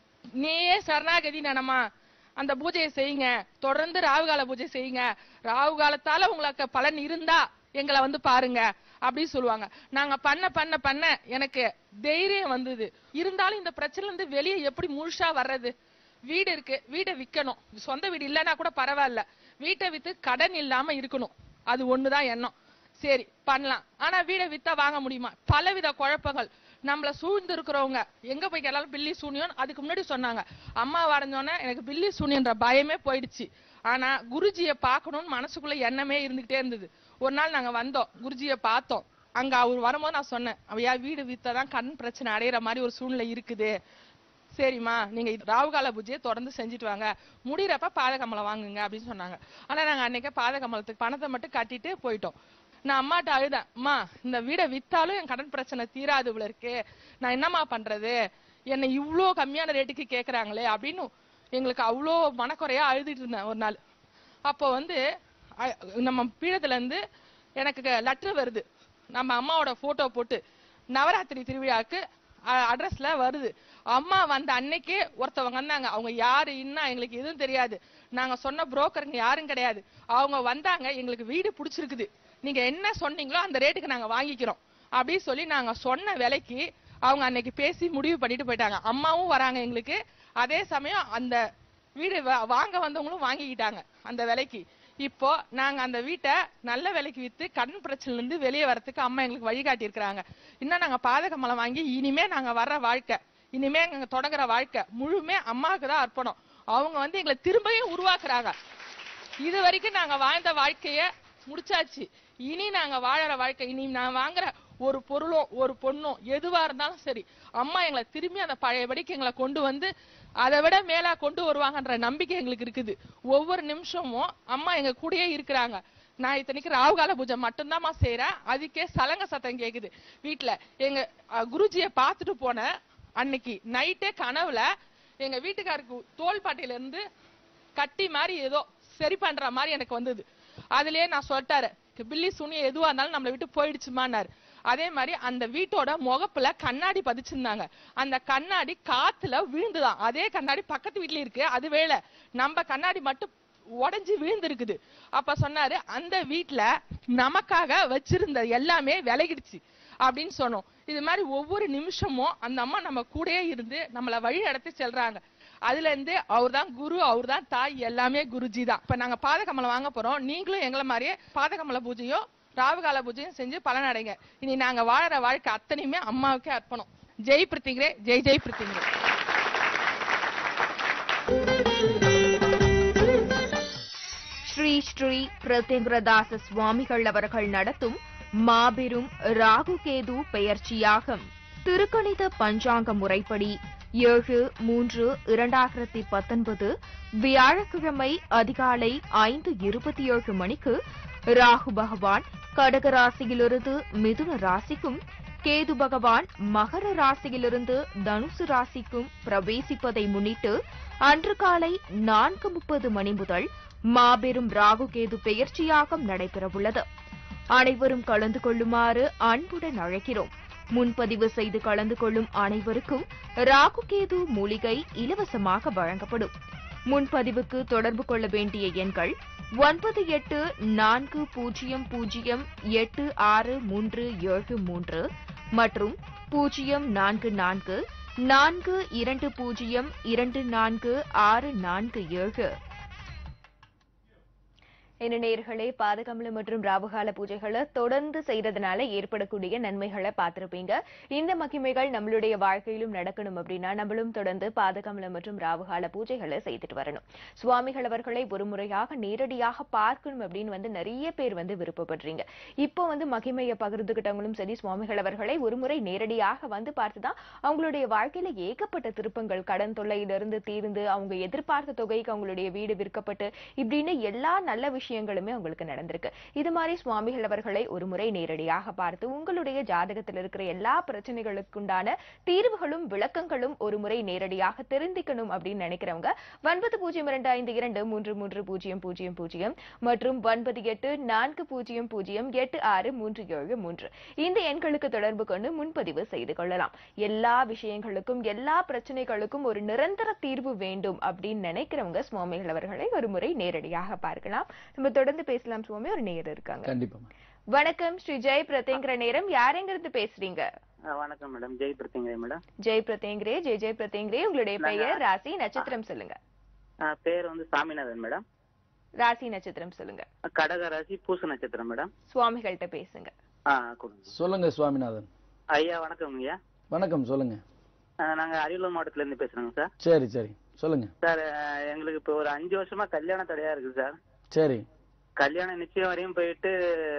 நீயே சரணாகதி நனமா அந்த பூஜையை செய்யுங்க தொடர்ந்து ராவுகால பூஜை செய்யுங்க ராவு காலத்தால உங்களுக்கு பலன் இருந்தா எங்களை வந்து பாருங்க அப்படின்னு சொல்லுவாங்க நாங்க பண்ண பண்ண பண்ண எனக்கு தைரியம் வந்தது இருந்தாலும் இந்த பிரச்சனைல இருந்து வெளியே எப்படி முழுசா வர்றது வீடு இருக்கு வீடை விக்கணும் சொந்த வீடு இல்லைன்னா கூட பரவாயில்ல வீட்டை வித்து கடன் இல்லாம இருக்கணும் அது ஒண்ணுதான் எண்ணம் சரி பண்ணலாம் ஆனா வீடை வித்தா வாங்க முடியுமா பலவித குழப்பங்கள் நம்மள சூழ்ந்து இருக்கிறவங்க எங்க போய் கேட்டாலும் பில்லி சூனியம் அதுக்கு முன்னாடி சொன்னாங்க அம்மா வரைஞ்சோன்னே எனக்கு பில்லி சூனியன்ற பயமே போயிடுச்சு ஆனா குருஜியை பார்க்கணும்னு மனசுக்குள்ள எண்ணமே இருந்துகிட்டே இருந்தது ஒரு நாள் நாங்க வந்தோம் குருஜியை பார்த்தோம் அங்க அவர் வரும்போது நான் சொன்னேன் அவையா வீடு வித்தாதான் கண் பிரச்சனை அடையிற மாதிரி ஒரு சூழ்நிலை இருக்குது சரிம்மா நீங்க இது ராவுகால பூஜையை தொடர்ந்து செஞ்சுட்டு வாங்க முடியறப்ப பாதகமலம் வாங்குங்க அப்படின்னு சொன்னாங்க ஆனா நாங்க அன்னைக்கே பாதகமலத்துக்கு பணத்தை மட்டும் கட்டிட்டு போயிட்டோம் நான் அம்மாட்ட அழுதேன் அம்மா இந்த வீடை வித்தாலும் என் கடன் பிரச்சனை தீராது இவ்வளவு இருக்கு நான் என்னம்மா பண்றது என்னை இவ்ளோ கம்மியான ரேட்டுக்கு கேக்குறாங்களே அப்படின்னு எங்களுக்கு அவ்வளோ மனக்குறையா அழுதுட்டு இருந்தேன் ஒரு நாள் அப்போ வந்து அ- நம்ம பீடத்துல இருந்து எனக்கு லெட்டர் வருது நம்ம அம்மாவோட போட்டோ போட்டு நவராத்திரி திருவிழாக்கு அட்ரஸ்ல வருது அம்மா வந்த அன்னைக்கே ஒருத்தவங்க வந்தாங்க அவங்க யாரு என்ன எங்களுக்கு எதுவும் தெரியாது நாங்க சொன்ன புரோக்கருங்க யாரும் கிடையாது அவங்க வந்தாங்க எங்களுக்கு வீடு பிடிச்சிருக்குது நீங்க என்ன சொன்னீங்களோ அந்த ரேட்டுக்கு நாங்க வாங்கிக்கிறோம் அப்படின்னு சொல்லி நாங்க சொன்ன விலைக்கு அவங்க அன்னைக்கு பேசி முடிவு பண்ணிட்டு போயிட்டாங்க அம்மாவும் வராங்க எங்களுக்கு அதே சமயம் அந்த வீடு வா- வாங்க வந்தவங்களும் வாங்கிக்கிட்டாங்க அந்த விலைக்கு இப்போ நாங்க அந்த வீட்டை நல்ல விலைக்கு வித்து கடன் பிரச்சனைல இருந்து வெளியே வரதுக்கு அம்மா எங்களுக்கு வழிகாட்டி இருக்கிறாங்க இன்னும் நாங்க பாதக மலம் வாங்கி இனிமே நாங்க வர்ற வாழ்க்கை இனிமே நாங்க தொடங்குற வாழ்க்கை முழுமே அம்மாவுக்கு தான் அர்ப்பணம் அவங்க வந்து எங்களை திரும்பியும் உருவாக்குறாங்க இது வரைக்கும் நாங்க வாழ்ந்த வாழ்க்கைய முடிச்சாச்சு இனி நாங்க வாழற வாழ்க்கை இனி நான் வாங்குற ஒரு பொருளோ ஒரு பொண்ணோ எதுவா இருந்தாலும் சரி அம்மா எங்களை திரும்பி அந்த பழையபடிக்கு எங்களை கொண்டு வந்து அதை விட மேலா கொண்டு வருவாங்கன்ற நம்பிக்கை எங்களுக்கு இருக்குது ஒவ்வொரு நிமிஷமும் அம்மா எங்க கூடயே இருக்கிறாங்க நான் இத்தனைக்கு ராவுகால பூஜை மட்டும்தாம்மா செய்றேன் அதுக்கே சலங்க சத்தம் கேக்குது வீட்ல எங்க அஹ், குருஜியை பார்த்துட்டு போன அன்னைக்கு நைட்டே கனவுல எங்க வீட்டுக்காருக்கு தோள்பாட்டையில இருந்து கட்டி மாதிரி ஏதோ சரி பண்ற மாதிரி எனக்கு வந்தது அதுலயே நான் சொல்லிட்டாரு பில்லி சுனி எதுவா இருந்தாலும் நம்மளை விட்டு போயிடுச்சுமான்னாரு அதே மாதிரி அந்த வீட்டோட முகப்புல கண்ணாடி பதிச்சிருந்தாங்க அந்த கண்ணாடி காத்துல விழுந்துதான் அதே கண்ணாடி பக்கத்து வீட்ல இருக்கு அது வேலை நம்ம கண்ணாடி மட்டும் உடைஞ்சு விழுந்திருக்குது அப்ப சொன்னாரு அந்த வீட்ல நமக்காக வச்சிருந்த எல்லாமே விலகிடுச்சு அப்படின்னு சொன்னோம் இது மாதிரி ஒவ்வொரு நிமிஷமும் அந்த அம்மா நம்ம கூடயே இருந்து நம்மள வழி நடத்தி செல்றாங்க அதுல இருந்து அவர் தான் குரு அவர் தான் தாய் எல்லாமே குருஜி தான் இப்ப நாங்க பாதகமலம் வாங்க போறோம் நீங்களும் எங்களை மாதிரியே பாதகமல பூஜையும் ராவுகால பூஜையும் செஞ்சு பலனடைங்க இனி நாங்க வாழற வாழ்க்கை அத்தனையுமே அம்மாவுக்கே அர்ப்பணம் ஜெய் பிரித்திங்கிறே ஜெய் ஜெய் பிரித்திங்கிறே ஸ்ரீ ஸ்ரீ பிரத்யங்கிரதாச சுவாமிகள் அவர்கள் நடத்தும் மாபெரும் ராகு கேது பெயர்ச்சியாகும் திருக்கணித பஞ்சாங்க முறைப்படி ஏழு மூன்று இரண்டாயிரத்தி பத்தொன்பது வியாழக்கிழமை அதிகாலை ஐந்து இருபத்தி ஏழு மணிக்கு ராகு பகவான் கடக ராசியிலிருந்து மிதுன ராசிக்கும் கேது பகவான் மகர ராசியிலிருந்து தனுசு ராசிக்கும் பிரவேசிப்பதை முன்னிட்டு அன்று காலை நான்கு முப்பது மணி முதல் மாபெரும் ராகு கேது பெயர்ச்சியாகம் நடைபெறவுள்ளது அனைவரும் கலந்து கொள்ளுமாறு அன்புடன் அழைக்கிறோம் முன்பதிவு செய்து கலந்து கொள்ளும் அனைவருக்கும் ராகு கேது மூலிகை இலவசமாக வழங்கப்படும் முன்பதிவுக்கு தொடர்பு கொள்ள வேண்டிய எண்கள் ஒன்பது எட்டு நான்கு பூஜ்ஜியம் பூஜ்ஜியம் எட்டு ஆறு மூன்று ஏழு மூன்று மற்றும் பூஜ்ஜியம் நான்கு நான்கு நான்கு இரண்டு பூஜ்ஜியம் இரண்டு நான்கு ஆறு நான்கு ஏழு என்ன நேர்களே பாதகமலம் மற்றும் ராவுகால பூஜைகளை தொடர்ந்து செய்யறதுனால ஏற்படக்கூடிய நன்மைகளை பார்த்திருப்பீங்க இந்த மகிமைகள் நம்மளுடைய வாழ்க்கையிலும் நடக்கணும் அப்படின்னா நம்மளும் தொடர்ந்து பாதகமலம் மற்றும் ராவுகால பூஜைகளை செய்துட்டு வரணும் சுவாமிகள் அவர்களை ஒரு முறையாக நேரடியாக பார்க்கணும் அப்படின்னு வந்து நிறைய பேர் வந்து விருப்பப்படுறீங்க இப்போ வந்து மகிமையை பகிர்ந்துகிட்டவங்களும் சரி சுவாமிகள் அவர்களை ஒரு முறை நேரடியாக வந்து பார்த்துதான் அவங்களுடைய வாழ்க்கையில ஏகப்பட்ட திருப்பங்கள் கடன் தொல்லையிலிருந்து தீர்ந்து அவங்க எதிர்பார்த்த தொகைக்கு அவங்களுடைய வீடு விற்கப்பட்டு இப்படின்னு எல்லா நல்ல விஷயம் விஷயங்களுமே உங்களுக்கு நடந்திருக்கு இது மாதிரி சுவாமிகள் அவர்களை ஒரு முறை நேரடியாக பார்த்து உங்களுடைய ஜாதகத்தில் இருக்கிற எல்லா பிரச்சனைகளுக்குண்டான தீர்வுகளும் விளக்கங்களும் ஒரு முறை நேரடியாக தெரிந்திக்கணும் அப்படின்னு நினைக்கிறவங்க ஒன்பது பூஜ்ஜியம் இரண்டு ஐந்து இரண்டு மூன்று மூன்று பூஜ்ஜியம் பூஜ்ஜியம் பூஜ்ஜியம் மற்றும் ஒன்பது எட்டு நான்கு பூஜ்ஜியம் பூஜ்ஜியம் எட்டு ஆறு மூன்று ஏழு மூன்று இந்த எண்களுக்கு தொடர்பு கொண்டு முன்பதிவு செய்து கொள்ளலாம் எல்லா விஷயங்களுக்கும் எல்லா பிரச்சனைகளுக்கும் ஒரு நிரந்தர தீர்வு வேண்டும் அப்படின்னு நினைக்கிறவங்க சுவாமிகள் அவர்களை ஒரு முறை நேரடியாக பார்க்கலாம் நம்ம தொடர்ந்து பேசலாம் சுவாமி ஒரு நேயர் இருக்காங்க கண்டிப்பா வணக்கம் ஸ்ரீ ஜெய் பிரதேங்கிற நேரம் யாரெங்கிருந்து பேசுறீங்க ஆ, வணக்கம் மேடம் ஜெய் பிரத்திங்களே மேடம் ஜெய் பிரதேங்கிரே ஜெய் ஜெய் பிரதேங்கிரே உங்களுடைய பெயர் ராசி நட்சத்திரம் சொல்லுங்க ஆ, பேர் வந்து சாமிநாதன் மேடம் ராசி நட்சத்திரம் சொல்லுங்க கடக ராசி பூச நட்சத்திரம் மேடம் சுவாமிகள்கிட்ட பேசுங்க ஆ கொடுங்க சொல்லுங்க சுவாமிநாதன் ஐயா வணக்கம் ஐயா வணக்கம் சொல்லுங்க ஆ, நாங்க அரியலூர் மாவட்டத்துல இருந்து பேசுறோங்க சார் சரி சரி சொல்லுங்க சார் ஆ, எங்களுக்கு இப்போ ஒரு அஞ்சு வருஷமா கல்யாண தடையா இருக்கு சார் சரி கல்யாணம் நிச்சயம் வரையும் போயிட்டு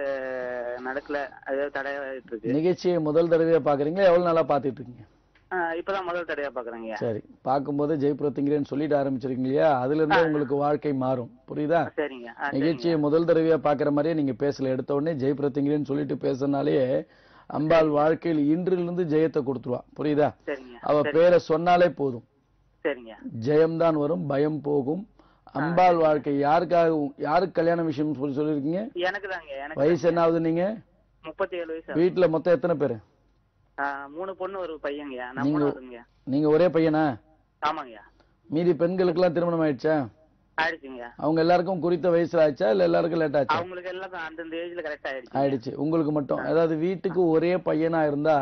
நடக்கல அதாவது தடையாயிட்டு இருக்கு நிகழ்ச்சியை முதல் தடவையா பாக்குறீங்களா எவ்வளவு நாளா பாத்துட்டு இருக்கீங்க ஆ, இப்பதான் முதல் தடையா பாக்குறேங்க ஐயா சரி பார்க்கும்போது ஜெயபுரத்திங்கிறேன்னு சொல்லிட்டு ஆரம்பிச்சிருக்கீங்க இல்லையா அதுல இருந்தே உங்களுக்கு வாழ்க்கை மாறும் புரியுதா சரிங்க ஆ, சரிங்க. நிகழ்ச்சியை முதல் தடவையா பாக்குற மாதிரியே நீங்க பேசல எடுத்த உடனே ஜெயபிரத்திங்கிறேன்னு சொல்லிட்டு பேசுறதுனாலே அம்பாள் வாழ்க்கையில் இன்றிலிருந்து ஜெயத்தை கொடுத்துருவா புரியுதா சரிங்க அவ சரி, பேரை சொன்னாலே போதும் சரிங்க ஜெயம்தான் வரும் பயம் போகும் அம்பாள் வாழ்க்கை யாருக்காக யாருக்கு கல்யாண விஷயம் சொல்லி சொல்லிருக்கீங்க எனக்கு தாங்க எனக்கு வயசு என்ன ஆகுது நீங்க முப்பத்தி ஏழு வயசு ஆகுது. வீட்டுல மொத்தம் எத்தனை பேரு ஆ, மூணு பொண்ணு ஒரு பையங்கய்யா நான் நீங்க- மூணாவதுங்கய்யா நீங்க ஒரே பையனா ஆமாங்கய்யா மீதி பெண்களுக்கெல்லாம் திருமணம் ஆயிடுச்சா ஆயிடுச்சுங்க அவங்க எல்லாருக்கும் குறித்த வயசுல ஆச்சா இல்ல எல்லாருக்கும் லேட் ஆச்சா அவங்களுக்கு எல்லாம் அந்தந்த ஏஜ்ல கரெக்ட் ஆயிடுச்சு ஆயிடுச்சு உங்களுக்கு மட்டும் அதாவது வீட்டுக்கு ஒரே பையனா இருந்தா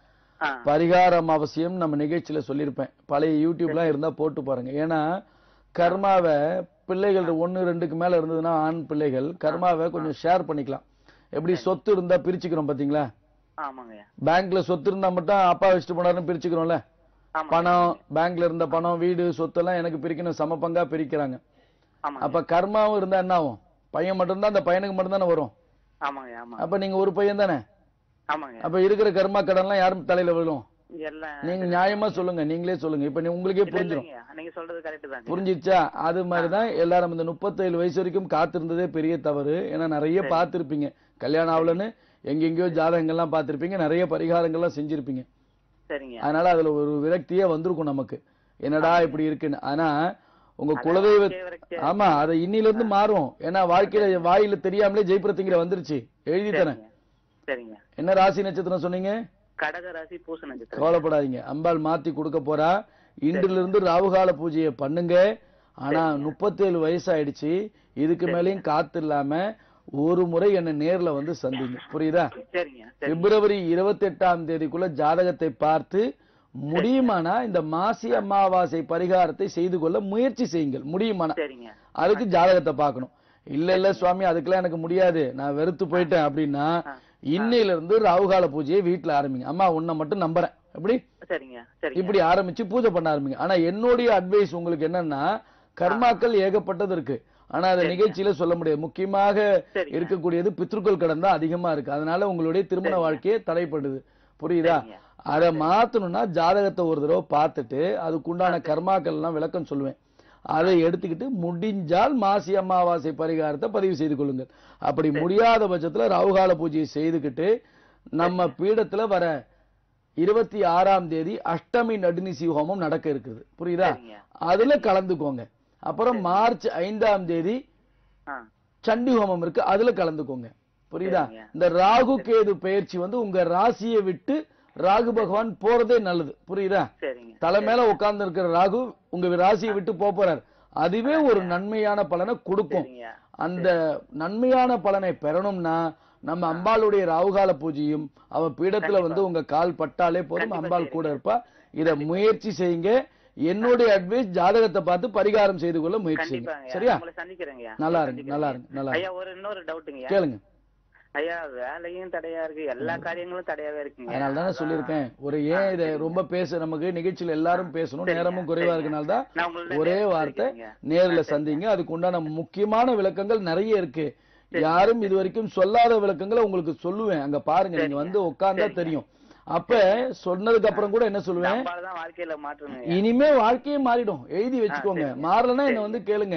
ஆ, பரிகாரம் அவசியம் நம்ம நிகழ்ச்சியில சொல்லியிருப்பேன் பழைய யூடியூப்லாம் இருந்தா போட்டு பாருங்க ஏன்னா கர்மாவை பிள்ளைகள் ஒன்னு ரெண்டுக்கு மேல இருந்ததுன்னா ஆண் பிள்ளைகள் கர்மாவை கொஞ்சம் ஷேர் பண்ணிக்கலாம் எப்படி சொத்து இருந்தா பிரிச்சுக்கிறோம் பாத்தீங்களா ஆமாங்கய்யா பேங்க்ல சொத்து இருந்தா மட்டும் அப்பா வச்சுட்டு போனாருன்னு பிரிச்சுக்கிறோம்ல ஆமா பணம் பேங்க்ல இருந்த பணம் வீடு சொத்து எல்லாம் எனக்கு பிரிக்கணும் சம பங்கா பிரிக்கிறாங்க ஆமாங்க அப்ப கர்மாவும் இருந்தா என்ன ஆகும் பையன் மட்டும்தான் அந்த பையனுக்கு மட்டும் தானே வரும் ஆமாங்க ஆமா அப்ப நீங்க ஒரு பையன் தானே ஆமாங்க அப்ப இருக்கிற கர்மா கடன்லாம் யாரும் தலையில விழும் எல்லாம் நீங்க நியாயமா சொல்லுங்க நீங்களே சொல்லுங்க இப்ப நீ உங்களுக்கே இல்ல, புரிஞ்சிடும் இல்லைங்க. நீங்க சொல்றது கரெக்ட் தாங்க புரிஞ்சிச்சா அது மாதிரிதான் எல்லாரும் இந்த முப்பத்தேழு வயசு வரைக்கும் காத்திருந்ததே பெரிய தவறு ஏன்னா நிறைய பார்த்திருப்பீங்க கல்யாணம் ஆகலன்னு எங்கெங்கயோ ஜாதகங்கள்லாம் பார்த்திருப்பீங்க நிறைய பரிகாரங்கள்லாம் செஞ்சிருப்பீங்க சரிங்க அதனால அதுல ஒரு விரக்தியே வந்திருக்கும் நமக்கு என்னடா இப்படி இருக்குன்னு ஆனா உங்க குலதெய்வ வாழ்க்கை வரைக்கும் ஆமா அதை இன்னில இருந்து மாறும் ஏன்னா வாழ்க்கையில வாயில தெரியாமலே ஜெயபிரத்திங்கிற வந்துருச்சு எழுதி தரேன் சரிங்க. சரிங்க என்ன ராசி நட்சத்திரம் சொன்னீங்க கடக ராசி பூச நட்சத்திரம் கவலைப்படாதீங்க அம்பாள் மாத்தி கொடுக்க போறா இன்றிலிருந்து இருந்து ராவுகால பூஜையை பண்ணுங்க ஆனா முப்பத்தேழு வயசாயிடுச்சு இதுக்கு மேலயும் காத்து இல்லாம ஒரு முறை என்ன நேர்ல வந்து சந்திங்க புரியுதா சரிங்க சரி பிப்ரவரி இருபத்தி எட்டாம் தேதிக்குள்ள ஜாதகத்தை பார்த்து முடியுமானா இந்த மாசி அமாவாசை பரிகாரத்தை செய்து கொள்ள முயற்சி செய்யுங்கள் முடியுமானா சரிங்க அதுக்கு ஜாதகத்தை பார்க்கணும் இல்ல இல்ல சுவாமி அதுக்கெல்லாம் எனக்கு முடியாது நான் வெறுத்து போயிட்டேன் அப்படின்னா இன்னையில இருந்து ராவுகால பூஜையை வீட்டுல ஆரம்பிங்க அம்மா உன்னை மட்டும் நம்புறேன் எப்படி சரிங்க சரிங்க இப்படி ஆரம்பிச்சு பூஜை பண்ண ஆரம்பிங்க ஆனா என்னுடைய அட்வைஸ் உங்களுக்கு என்னன்னா கர்மாக்கள் ஏகப்பட்டது இருக்கு ஆனா அதை நிகழ்ச்சியில சொல்ல முடியாது முக்கியமாக சரிங்க. இருக்கக்கூடியது பித்ருக்கள் கடன் தான் அதிகமா இருக்கு அதனால உங்களுடைய திருமண வாழ்க்கையே தடைப்படுது புரியுதா சரிங்க. அதை மாத்தணும்னா ஜாதகத்தை ஒரு தடவை பார்த்துட்டு அதுக்குண்டான கர்மாக்கள் எல்லாம் விளக்கம் சொல்லுவேன் அதை எடுத்துக்கிட்டு முடிஞ்சால் மாசி அமாவாசை பரிகாரத்தை பதிவு செய்து கொள்ளுங்கள் அப்படி முடியாத பட்சத்துல ராவுகால பூஜையை செய்துக்கிட்டு நம்ம பீடத்துல வர இருபத்தி ஆறாம் தேதி அஷ்டமி நடுநிசி ஹோமம் நடக்க இருக்குது புரியுதா சரிங்க. அதுல கலந்துக்கோங்க அப்புறம் மார்ச் ஐந்தாம் தேதி ஆ சண்டி ஹோமம் இருக்கு அதுல கலந்துக்கோங்க புரியுதா சரிங்க. இந்த ராகு கேது பயிற்சி வந்து உங்க ராசியை விட்டு ராகு பகவான் போறதே நல்லது புரியுதா சரிங்க தலை மேல உட்கார்ந்து இருக்கிற ராகு உங்க ராசியை விட்டு போப் போறார் அதுவே ஒரு நன்மையான பலனை கொடுக்கும் சரிங்க அந்த நன்மையான பலனை பெறணும்னா நம்ம அம்பாளுடைய ராவுகால பூஜையும் அவன் பீடத்துல வந்து உங்க கால் பட்டாலே போதும் கண்டிப்பா அம்பாள் கூட செய்றேங்க. இருப்பா இத முயற்சி செய்யுங்க என்னுடைய அட்வைஸ் ஜாதகத்தை பார்த்து பரிகாரம் செய்து கொள்ள முயற்சி செய்யுங்க கண்டிப்பாங்க சரியா உங்களை சந்திக்கிறேங்க நல்லா இருங்க நல்லா இருங்க நல்லா இருங்க ஐயா ஒரு இன்னொரு டவுட்டுங்க கேளுங்க ஐயா வேலையும் தடையா இருக்கு எல்லா காரியங்களும் தடையாவே இருக்குங்க அதனால தானே சொல்லியிருக்கேன் ஒரு ஏன் இதை ரொம்ப பேச நமக்கு நிகழ்ச்சியில எல்லாரும் பேசணும் சரிங்க, நேரமும் குறைவா சரிங்க. இருக்கனால தான் நான் உங்கள்ட்ட ஒரே நேர்ல வார்த்தை சந்திக்கிறேங்க. நேர்ல ஆ, சந்திங்க அதுக்கு உண்டான முக்கியமான விளக்கங்கள் நிறைய இருக்கு யாரும் இது வரைக்கும் சொல்லாத விளக்கங்களை உங்களுக்கு சொல்லுவேன் அங்க பாருங்க நீங்க சரிங்க, வந்து உட்கார்ந்தா சரிங்க. தெரியும் அப்ப சொன்னதுக்கு அப்புறம் கூட என்ன சொல்லுவேன் நம்மளால தான் வாழ்க்கையில மாற்றணும் இனிமே வாழ்க்கையே மாறிடும் எழுதி வச்சுக்கோங்க சரிங்க. மாறலன்னா என்ன வந்து கேளுங்க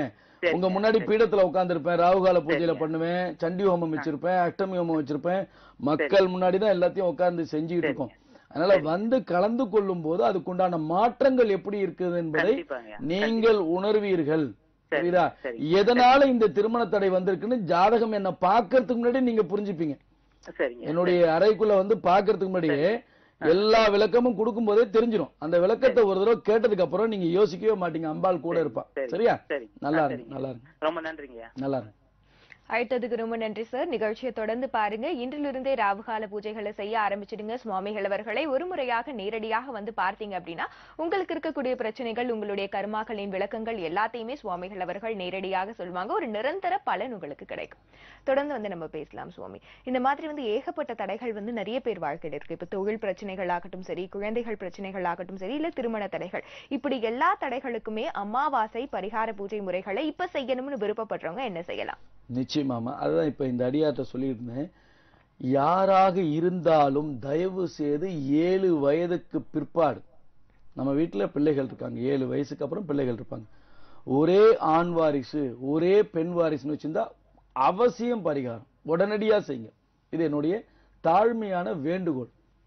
சரி, உங்க முன்னாடி சரி. பீடத்துல உட்கார்ந்திருப்பேன் ராகுகால பூஜையில சரிங்க. பண்ணுவேன் சண்டி ஹோமம் வச்சிருப்பேன் அஷ்டமி ஹோமம் வச்சிருப்பேன் மக்கள் முன்னாடி தான் எல்லாத்தையும் உட்கார்ந்து செஞ்சுக்கிட்டு இருக்கோம் அதனால வந்து கலந்து கொள்ளும் போது அதுக்குண்டான மாற்றங்கள் எப்படி இருக்குது என்பதை கண்டிப்பாங்க நீங்கள் உணர்வீர்கள் சரி, புரியுதா சரி. எதனால இந்த திருமண தடை வந்திருக்குன்னு ஜாதகம் என்ன பாக்குறதுக்கு முன்னாடி நீங்க புரிஞ்சுப்பீங்க சரிங்க என்னுடைய அறைக்குள்ள வந்து பாக்குறதுக்கு முன்னாடியே எல்லா விளக்கமும் கொடுக்கும் போதே தெரிஞ்சிடும் அந்த விளக்கத்தை ஒரு தடவை கேட்டதுக்கு அப்புறம் நீங்க யோசிக்கவே மாட்டீங்க அம்பாள் கூட இருப்பா சரி. சரியா சரி நல்லா ஆ, இருக்கு சரிங்க. நல்லா இருக்கு ரொம்ப நன்றிங்கய்யா நல்லா இருக்கு அழைத்ததுக்கு ரொம்ப நன்றி சார் நிகழ்ச்சியை தொடர்ந்து பாருங்க இன்றிலிருந்தே ராவுகால பூஜைகளை செய்ய ஆரம்பிச்சிடுங்க சுவாமிகள் அவர்களை ஒரு முறையாக நேரடியாக வந்து பார்த்தீங்க அப்படின்னா உங்களுக்கு இருக்கக்கூடிய பிரச்சனைகள் உங்களுடைய கர்மாக்களின் விளக்கங்கள் எல்லாத்தையுமே சுவாமிகள் அவர்கள் நேரடியாக சொல்லுவாங்க ஒரு நிரந்தர பலன் உங்களுக்கு கிடைக்கும் தொடர்ந்து வந்து நம்ம பேசலாம் சுவாமி இந்த மாதிரி வந்து ஏகப்பட்ட தடைகள் வந்து நிறைய பேர் வாழ்க்கையில் இருக்கு இப்ப தொழில் பிரச்சனைகள் ஆகட்டும் சரி குழந்தைகள் பிரச்சனைகள் ஆகட்டும் சரி இல்ல திருமண தடைகள் இப்படி எல்லா தடைகளுக்குமே அமாவாசை பரிகார பூஜை முறைகளை இப்ப செய்யணும்னு விருப்பப்படுறவங்க என்ன செய்யலாம் நிச்சயமாமா அதுதான் இப்ப இந்த அடியார்ட்ட சொல்லியிருந்தேன் யாராக இருந்தாலும் தயவு செய்து ஏழு வயதுக்கு பிற்பாடு நம்ம வீட்டுல பிள்ளைகள் இருக்காங்க ஏழு வயசுக்கு அப்புறம் பிள்ளைகள் இருப்பாங்க ஒரே ஆண் வாரிசு ஒரே பெண் வாரிசுன்னு வச்சிருந்தா அவசியம் பரிகாரம் உடனடியா செய்யுங்க இது என்னுடைய தாழ்மையான வேண்டுகோள்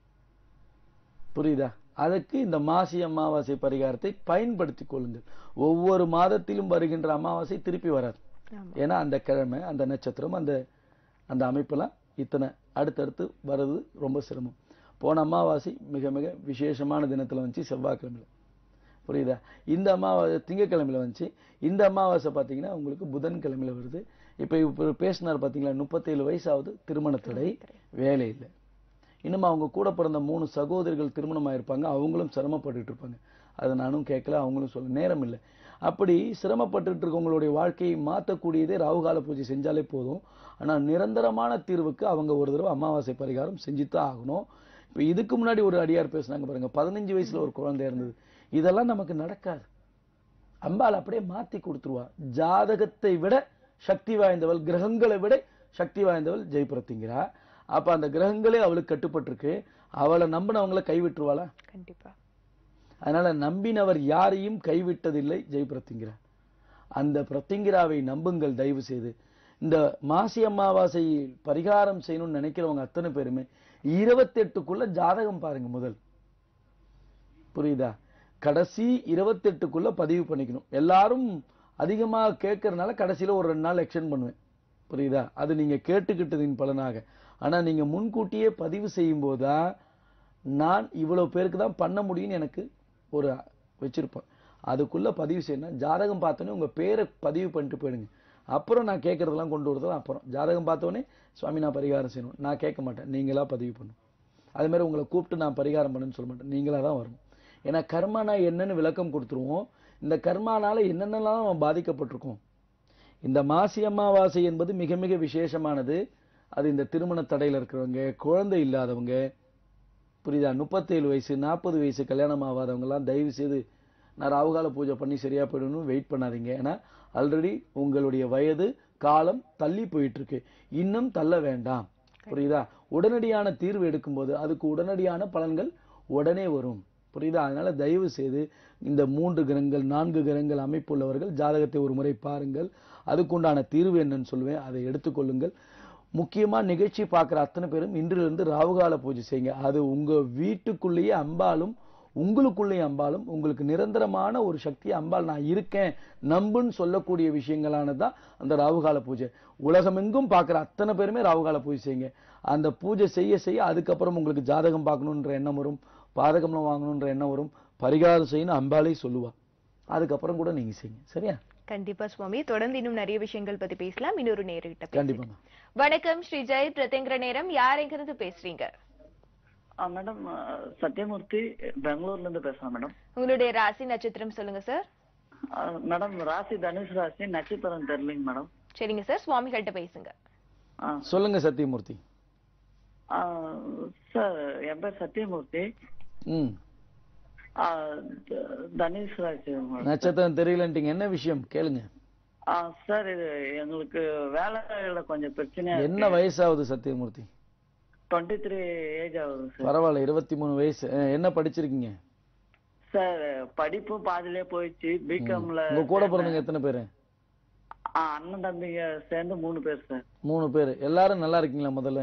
புரியுதா அதற்கு இந்த மாசி அமாவாசை பரிகாரத்தை பயன்படுத்திக் கொள்ளுங்கள் ஒவ்வொரு மாதத்திலும் வருகின்ற அமாவாசை திருப்பி வராது ஆமா. ஏன்னா அந்த கிழமை அந்த நட்சத்திரம் அந்த அந்த அமைப்பெல்லாம் இத்தனை அடுத்தடுத்து வர்றது ரொம்ப சிரமம் போன அமாவாசை மிக மிக விசேஷமான தினத்துல வந்துச்சு செவ்வாய்க்கிழமையில புரியுதா இந்த அமாவாசை திங்கக்கிழமையில வந்துச்சு இந்த அமாவாசை பார்த்தீங்கன்னா உங்களுக்கு புதன்கிழமையில வருது இப்போ இப்போ பேசினார் பார்த்தீங்களா முப்பத்தேழு வயசாவது திருமண தடை வேலை இல்லை இன்னும் அவங்க கூட பிறந்த மூணு சகோதரிகள் திருமணம் ஆயிருப்பாங்க அவங்களும் சிரமப்பட்டுட்டு இருப்பாங்க அதை நானும் கேட்கல அவங்களும் சொல்ல நேரம் இல்லை அப்படி சிரமப்பட்டுட்டு இருக்கவங்களுடைய வாழ்க்கையை மாற்றக்கூடியதே ராகுகால பூஜை செஞ்சாலே போதும் ஆனா நிரந்தரமான தீர்வுக்கு அவங்க ஒரு தடவை அமாவாசை பரிகாரம் செஞ்சுதான் ஆகணும் இப்போ இதுக்கு முன்னாடி ஒரு அடியார் பேசுனாங்க பாருங்க பதினஞ்சு வயசுல ஒரு குழந்தை இருந்தது இதெல்லாம் நமக்கு நடக்காது அம்பாள் அப்படியே மாத்தி கொடுத்துருவா ஜாதகத்தை விட சக்தி வாய்ந்தவள் கிரகங்களை விட சக்தி வாய்ந்தவள் ஜெயபிரத்திங்கிறா அப்ப அந்த கிரகங்களே அவளுக்கு கட்டுப்பட்டிருக்கு அவளை நம்பினவங்கள கைவிட்டுருவாளா கண்டிப்பா அதனால நம்பினவர் யாரையும் கைவிட்டதில்லை ஜெயபிரத்திங்கிறார் அந்த பிரத்திங்கிராவை நம்புங்கள் தயவு செய்து இந்த மாசி அமாவாசை பரிகாரம் செய்யணும்னு நினைக்கிறவங்க அத்தனை பேருமே இருபத்தெட்டுக்குள்ள ஜாதகம் பாருங்க முதல் புரியுதா கடைசி இருபத்தெட்டுக்குள்ள பதிவு பண்ணிக்கணும் எல்லாரும் அதிகமா கேட்கறதுனால கடைசியில ஒரு ரெண்டு நாள் எக்ஸ்டெண்ட் பண்ணுவேன் புரியுதா அது நீங்க கேட்டுக்கிட்டதின் பலனாக ஆனா நீங்க முன்கூட்டியே பதிவு செய்யும் போதுதான் நான் இவ்வளவு பேருக்கு தான் பண்ண முடியும்னு எனக்கு ஒரு வச்சிருப்பேன் அதுக்குள்ள பதிவு செய்யணும் ஜாதகம் பார்த்தோன்னே உங்க பேரை பதிவு பண்ணிட்டு போயிடுங்க அப்புறம் நான் கேட்கறதெல்லாம் கொண்டு வரதெல்லாம் அப்புறம் ஜாதகம் பார்த்தோன்னே சுவாமி நான் பரிகாரம் செய்யணும் நான் கேட்க மாட்டேன் நீங்களா பதிவு பண்ணணும் அதே மாதிரி உங்களை கூப்பிட்டு நான் பரிகாரம் பண்ணுன்னு சொல்ல மாட்டேன் நீங்களா தான் வரணும் ஏன்னா கர்மானா என்னன்னு விளக்கம் கொடுத்துருவோம் இந்த கர்மானால என்னென்னலாம் நம்ம பாதிக்கப்பட்டிருக்கோம் இந்த மாசி அமாவாசை என்பது மிக மிக விசேஷமானது அது இந்த திருமண தடையில இருக்கிறவங்க குழந்தை இல்லாதவங்க புரியுதா முப்பத்தேழு வயசு நாற்பது வயசு கல்யாணம் ஆகாதவங்க எல்லாம் தயவு செய்து நான் ராவுகால பூஜை பண்ணி சரியா போயிடணும் வெயிட் பண்ணாதீங்க ஏன்னா ஆல்ரெடி உங்களுடைய வயது காலம் தள்ளி போயிட்டு இருக்கு இன்னும் தள்ள வேண்டாம் புரியுதா உடனடியான தீர்வு எடுக்கும்போது அதுக்கு உடனடியான பலன்கள் உடனே வரும் புரியுதா அதனால தயவு செய்து இந்த மூன்று கிரகங்கள் நான்கு கிரகங்கள் அமைப்புள்ளவர்கள் ஜாதகத்தை ஒரு முறை பாருங்கள் அதுக்குண்டான தீர்வு என்னன்னு சொல்லுவேன் அதை எடுத்துக்கொள்ளுங்கள் முக்கியமா நிகழ்ச்சி பார்க்குற அத்தனை பேரும் இன்றிலிருந்து ராவுகால பூஜை செய்யுங்க அது உங்க வீட்டுக்குள்ளேயே அம்பாலும் உங்களுக்குள்ளேயே அம்பாலும் உங்களுக்கு நிரந்தரமான ஒரு சக்தி அம்பாள் நான் இருக்கேன் நம்புன்னு சொல்லக்கூடிய விஷயங்களானது தான் அந்த ராவுகால பூஜை உலகமெங்கும் பார்க்குற அத்தனை பேருமே ராவுகால பூஜை செய்யுங்க அந்த பூஜை செய்ய செய்ய அதுக்கப்புறம் உங்களுக்கு ஜாதகம் பார்க்கணுன்ற எண்ணம் வரும் பாதகம்லாம் வாங்கணுன்ற எண்ணம் வரும் பரிகாரம் செய்யணும் அம்பாலே சொல்லுவா அதுக்கப்புறம் கூட நீங்க செய்யுங்க சரியா கண்டிப்பா சுவாமி தொடர்ந்து இன்னும் நிறைய விஷயங்கள் பத்தி பேசலாம் இன்னொரு நேர்கிட்ட பேசலாம் கண்டிப்பாங்க வணக்கம் ஸ்ரீ ஜெய் பிரத்யங்கிற நேரம் யாரெங்கிறது பேசுறீங்க மேடம் சத்யமூர்த்தி பெங்களூர்ல இருந்து பேசுறேன் மேடம் உங்களுடைய ராசி நட்சத்திரம் சொல்லுங்க சார் மேடம் ராசி தனுஷ் ராசி நட்சத்திரம் தெரியலைங்க மேடம் சரிங்க சார் சுவாமிகள்கிட்ட பேசுங்க சொல்லுங்க சத்தியமூர்த்தி சார் என் பேர் சத்யமூர்த்தி ம் ஆ, த- தனுஷ் ராசி மேடம். நட்சத்திரம் தெரியலன்ட்டீங்க என்ன விஷயம் கேளுங்க ஆ, சார் இது எங்களுக்கு வேலையில கொஞ்சம் பிரச்சனையா என்ன வயசாகுது சத்தியமூர்த்தி டுவெண்ட்டி த்ரீ ஏஜ் ஆகுது சார் பரவாயில்ல இருபத்தி மூணு வயசு அஹ், என்ன படிச்சிருக்கீங்க சார் படிப்பும் பாதியிலே போயிடுச்சு பிகாம்ல உங்க கூட பிறந்தவங்க எத்தனை பேரு ஆ அண்ணன் தம்பிங்க சேர்ந்து மூணு பேர் சார் மூணு பேர் எல்லாரும் நல்லா இருக்கீங்களா முதல்ல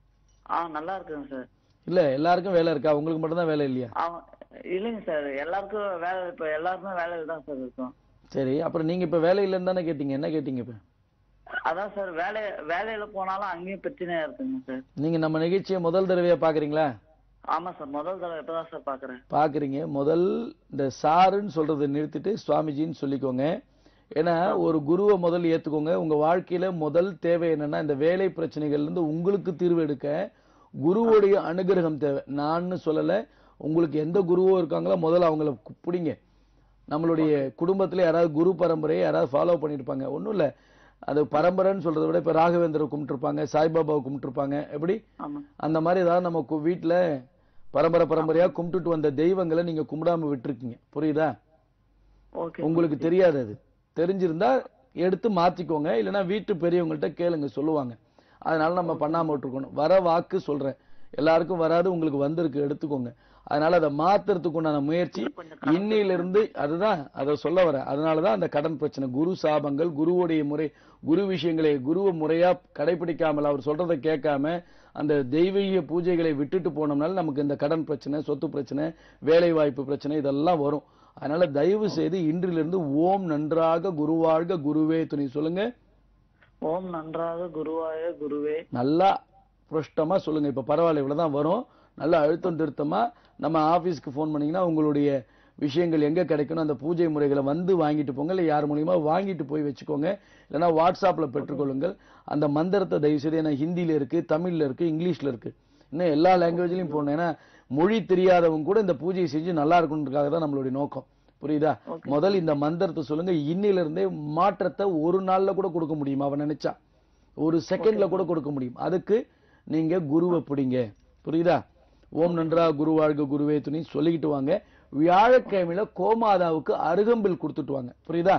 ஆ நல்லா இருக்குங்க சார் இல்ல எல்லாருக்கும் வேலை இருக்கா உங்களுக்கு மட்டும்தான் வேலை இல்லையா அவன் இல்லைங்க சார் எல்லாருக்கும் வேலை இப்ப எல்லாருமே வேலையில தான் சார் இருக்கோம் சரி அப்புறம் நீங்க இப்ப வேலை இல்லைன்னு தானே கேட்டீங்க என்ன கேட்டீங்க இப்ப அதான் சார் வேலை வேலையில போனாலும் அங்கேயும் பிரச்சனையா இருக்குங்க சார் நீங்க நம்ம நிகழ்ச்சியை முதல் தடவையா பாக்குறீங்களா ஆமா சார் முதல் தடவை இப்பதான் சார் பாக்குறேன் பாக்குறீங்க முதல் இந்த சாருன்னு சொல்றதை நிறுத்திட்டு சுவாமிஜின்னு சொல்லிக்கோங்க ஏன்னா ஒரு குருவை முதல் ஏத்துக்கோங்க உங்க வாழ்க்கையில முதல் தேவை என்னன்னா இந்த வேலை பிரச்சனைகள்ல இருந்து உங்களுக்கு தீர்வு எடுக்க குருவுடைய அனுகிரகம் தேவை நான் சொல்லல உங்களுக்கு எந்த குருவோ இருக்காங்களோ முதல்ல அவங்கள கு- பிடிங்க நம்மளுடைய குடும்பத்துல யாராவது குரு பரம்பரையை யாராவது ஃபாலோ பண்ணிருப்பாங்க ஒண்ணும் இல்ல அது பரம்பரைன்னு சொல்றதை விட இப்ப ராகவேந்திர கும்பிட்டுருப்பாங்க சாய்பாபாவை கும்பிட்டுருப்பாங்க எப்படி ஆமா அந்த மாதிரி ஏதாவது நம்ம கு- வீட்ல பரம்பரை பரம்பரையா கும்பிட்டுட்டு வந்த தெய்வங்களை நீங்க கும்பிடாம விட்டுருக்கீங்க புரியுதா ஓகே உங்களுக்கு தெரியாது அது தெரிஞ்சிருந்தா எடுத்து மாத்திக்கோங்க இல்லைன்னா வீட்டு பெரியவங்கள்ட்ட கேளுங்க சொல்லுவாங்க அதனால நம்ம பண்ணாம விட்டுருக்கணும் வர வாக்கு சொல்றேன் எல்லாருக்கும் வராது உங்களுக்கு வந்திருக்கு எடுத்துக்கோங்க அதனால அதை மாத்துறதுக்கு உண்டான முயற்சி இன்னையில இருந்து அதுதான் அதை சொல்ல வரேன் அதனாலதான் அந்த கடன் பிரச்சனை குரு சாபங்கள் குருவுடைய முறை குரு விஷயங்களை குருவை முறையா கடைபிடிக்காமல் அவர் சொல்றதை கேட்காம அந்த தெய்வீக பூஜைகளை விட்டுட்டு போனோம்னால நமக்கு இந்த கடன் பிரச்சனை சொத்து பிரச்சனை வேலை வாய்ப்பு பிரச்சனை இதெல்லாம் வரும் அதனால தயவு செய்து இன்றிலிருந்து ஓம் நன்றாக குருவாழ்க குருவே துணை சொல்லுங்க ஓம் நன்றாக குருவாய குருவே நல்லா புருஷ்டமா சொல்லுங்க இப்ப பரவாயில்ல இவ்வளவுதான் வரும் நல்லா அழுத்தம் திருத்தமா நம்ம ஆபீஸ்க்கு ஃபோன் பண்ணீங்கன்னா உங்களுடைய விஷயங்கள் எங்க கிடைக்கணும் அந்த பூஜை முறைகளை வந்து வாங்கிட்டு போங்க இல்ல யார் மூலியமா வாங்கிட்டு போய் வச்சுக்கோங்க இல்லைன்னா வாட்ஸ்அப்ல பெற்றுக்கொள்ளுங்கள் அந்த மந்திரத்தை தயவு செய்து ஏன்னா ஹிந்தில இருக்கு தமிழ்ல இருக்கு இங்கிலீஷ்ல இருக்கு இன்னும் எல்லா லாங்குவேஜ்லயும் போடணும் ஏன்னா மொழி தெரியாதவங்க கூட இந்த பூஜையை செஞ்சு நல்லா இருக்கணுன்றதுக்காக தான் நம்மளுடைய நோக்கம் புரியுதா முதல் இந்த மந்திரத்தை சொல்லுங்க இன்னில இருந்தே மாற்றத்தை ஒரு நாள்ல கூட கொடுக்க முடியுமா அவன் நினைச்சா ஒரு செகண்ட்ல கூட கொடுக்க முடியும் அதுக்கு நீங்க குருவை பிடிங்க புரியுதா ஓம் நன்றா குரு வாழ்க குருவே துணி சொல்லிக்கிட்டு வாங்க வியாழக்கிழமையில கோமாதாவுக்கு அருகம்பில் கொடுத்துட்டு வாங்க புரியுதா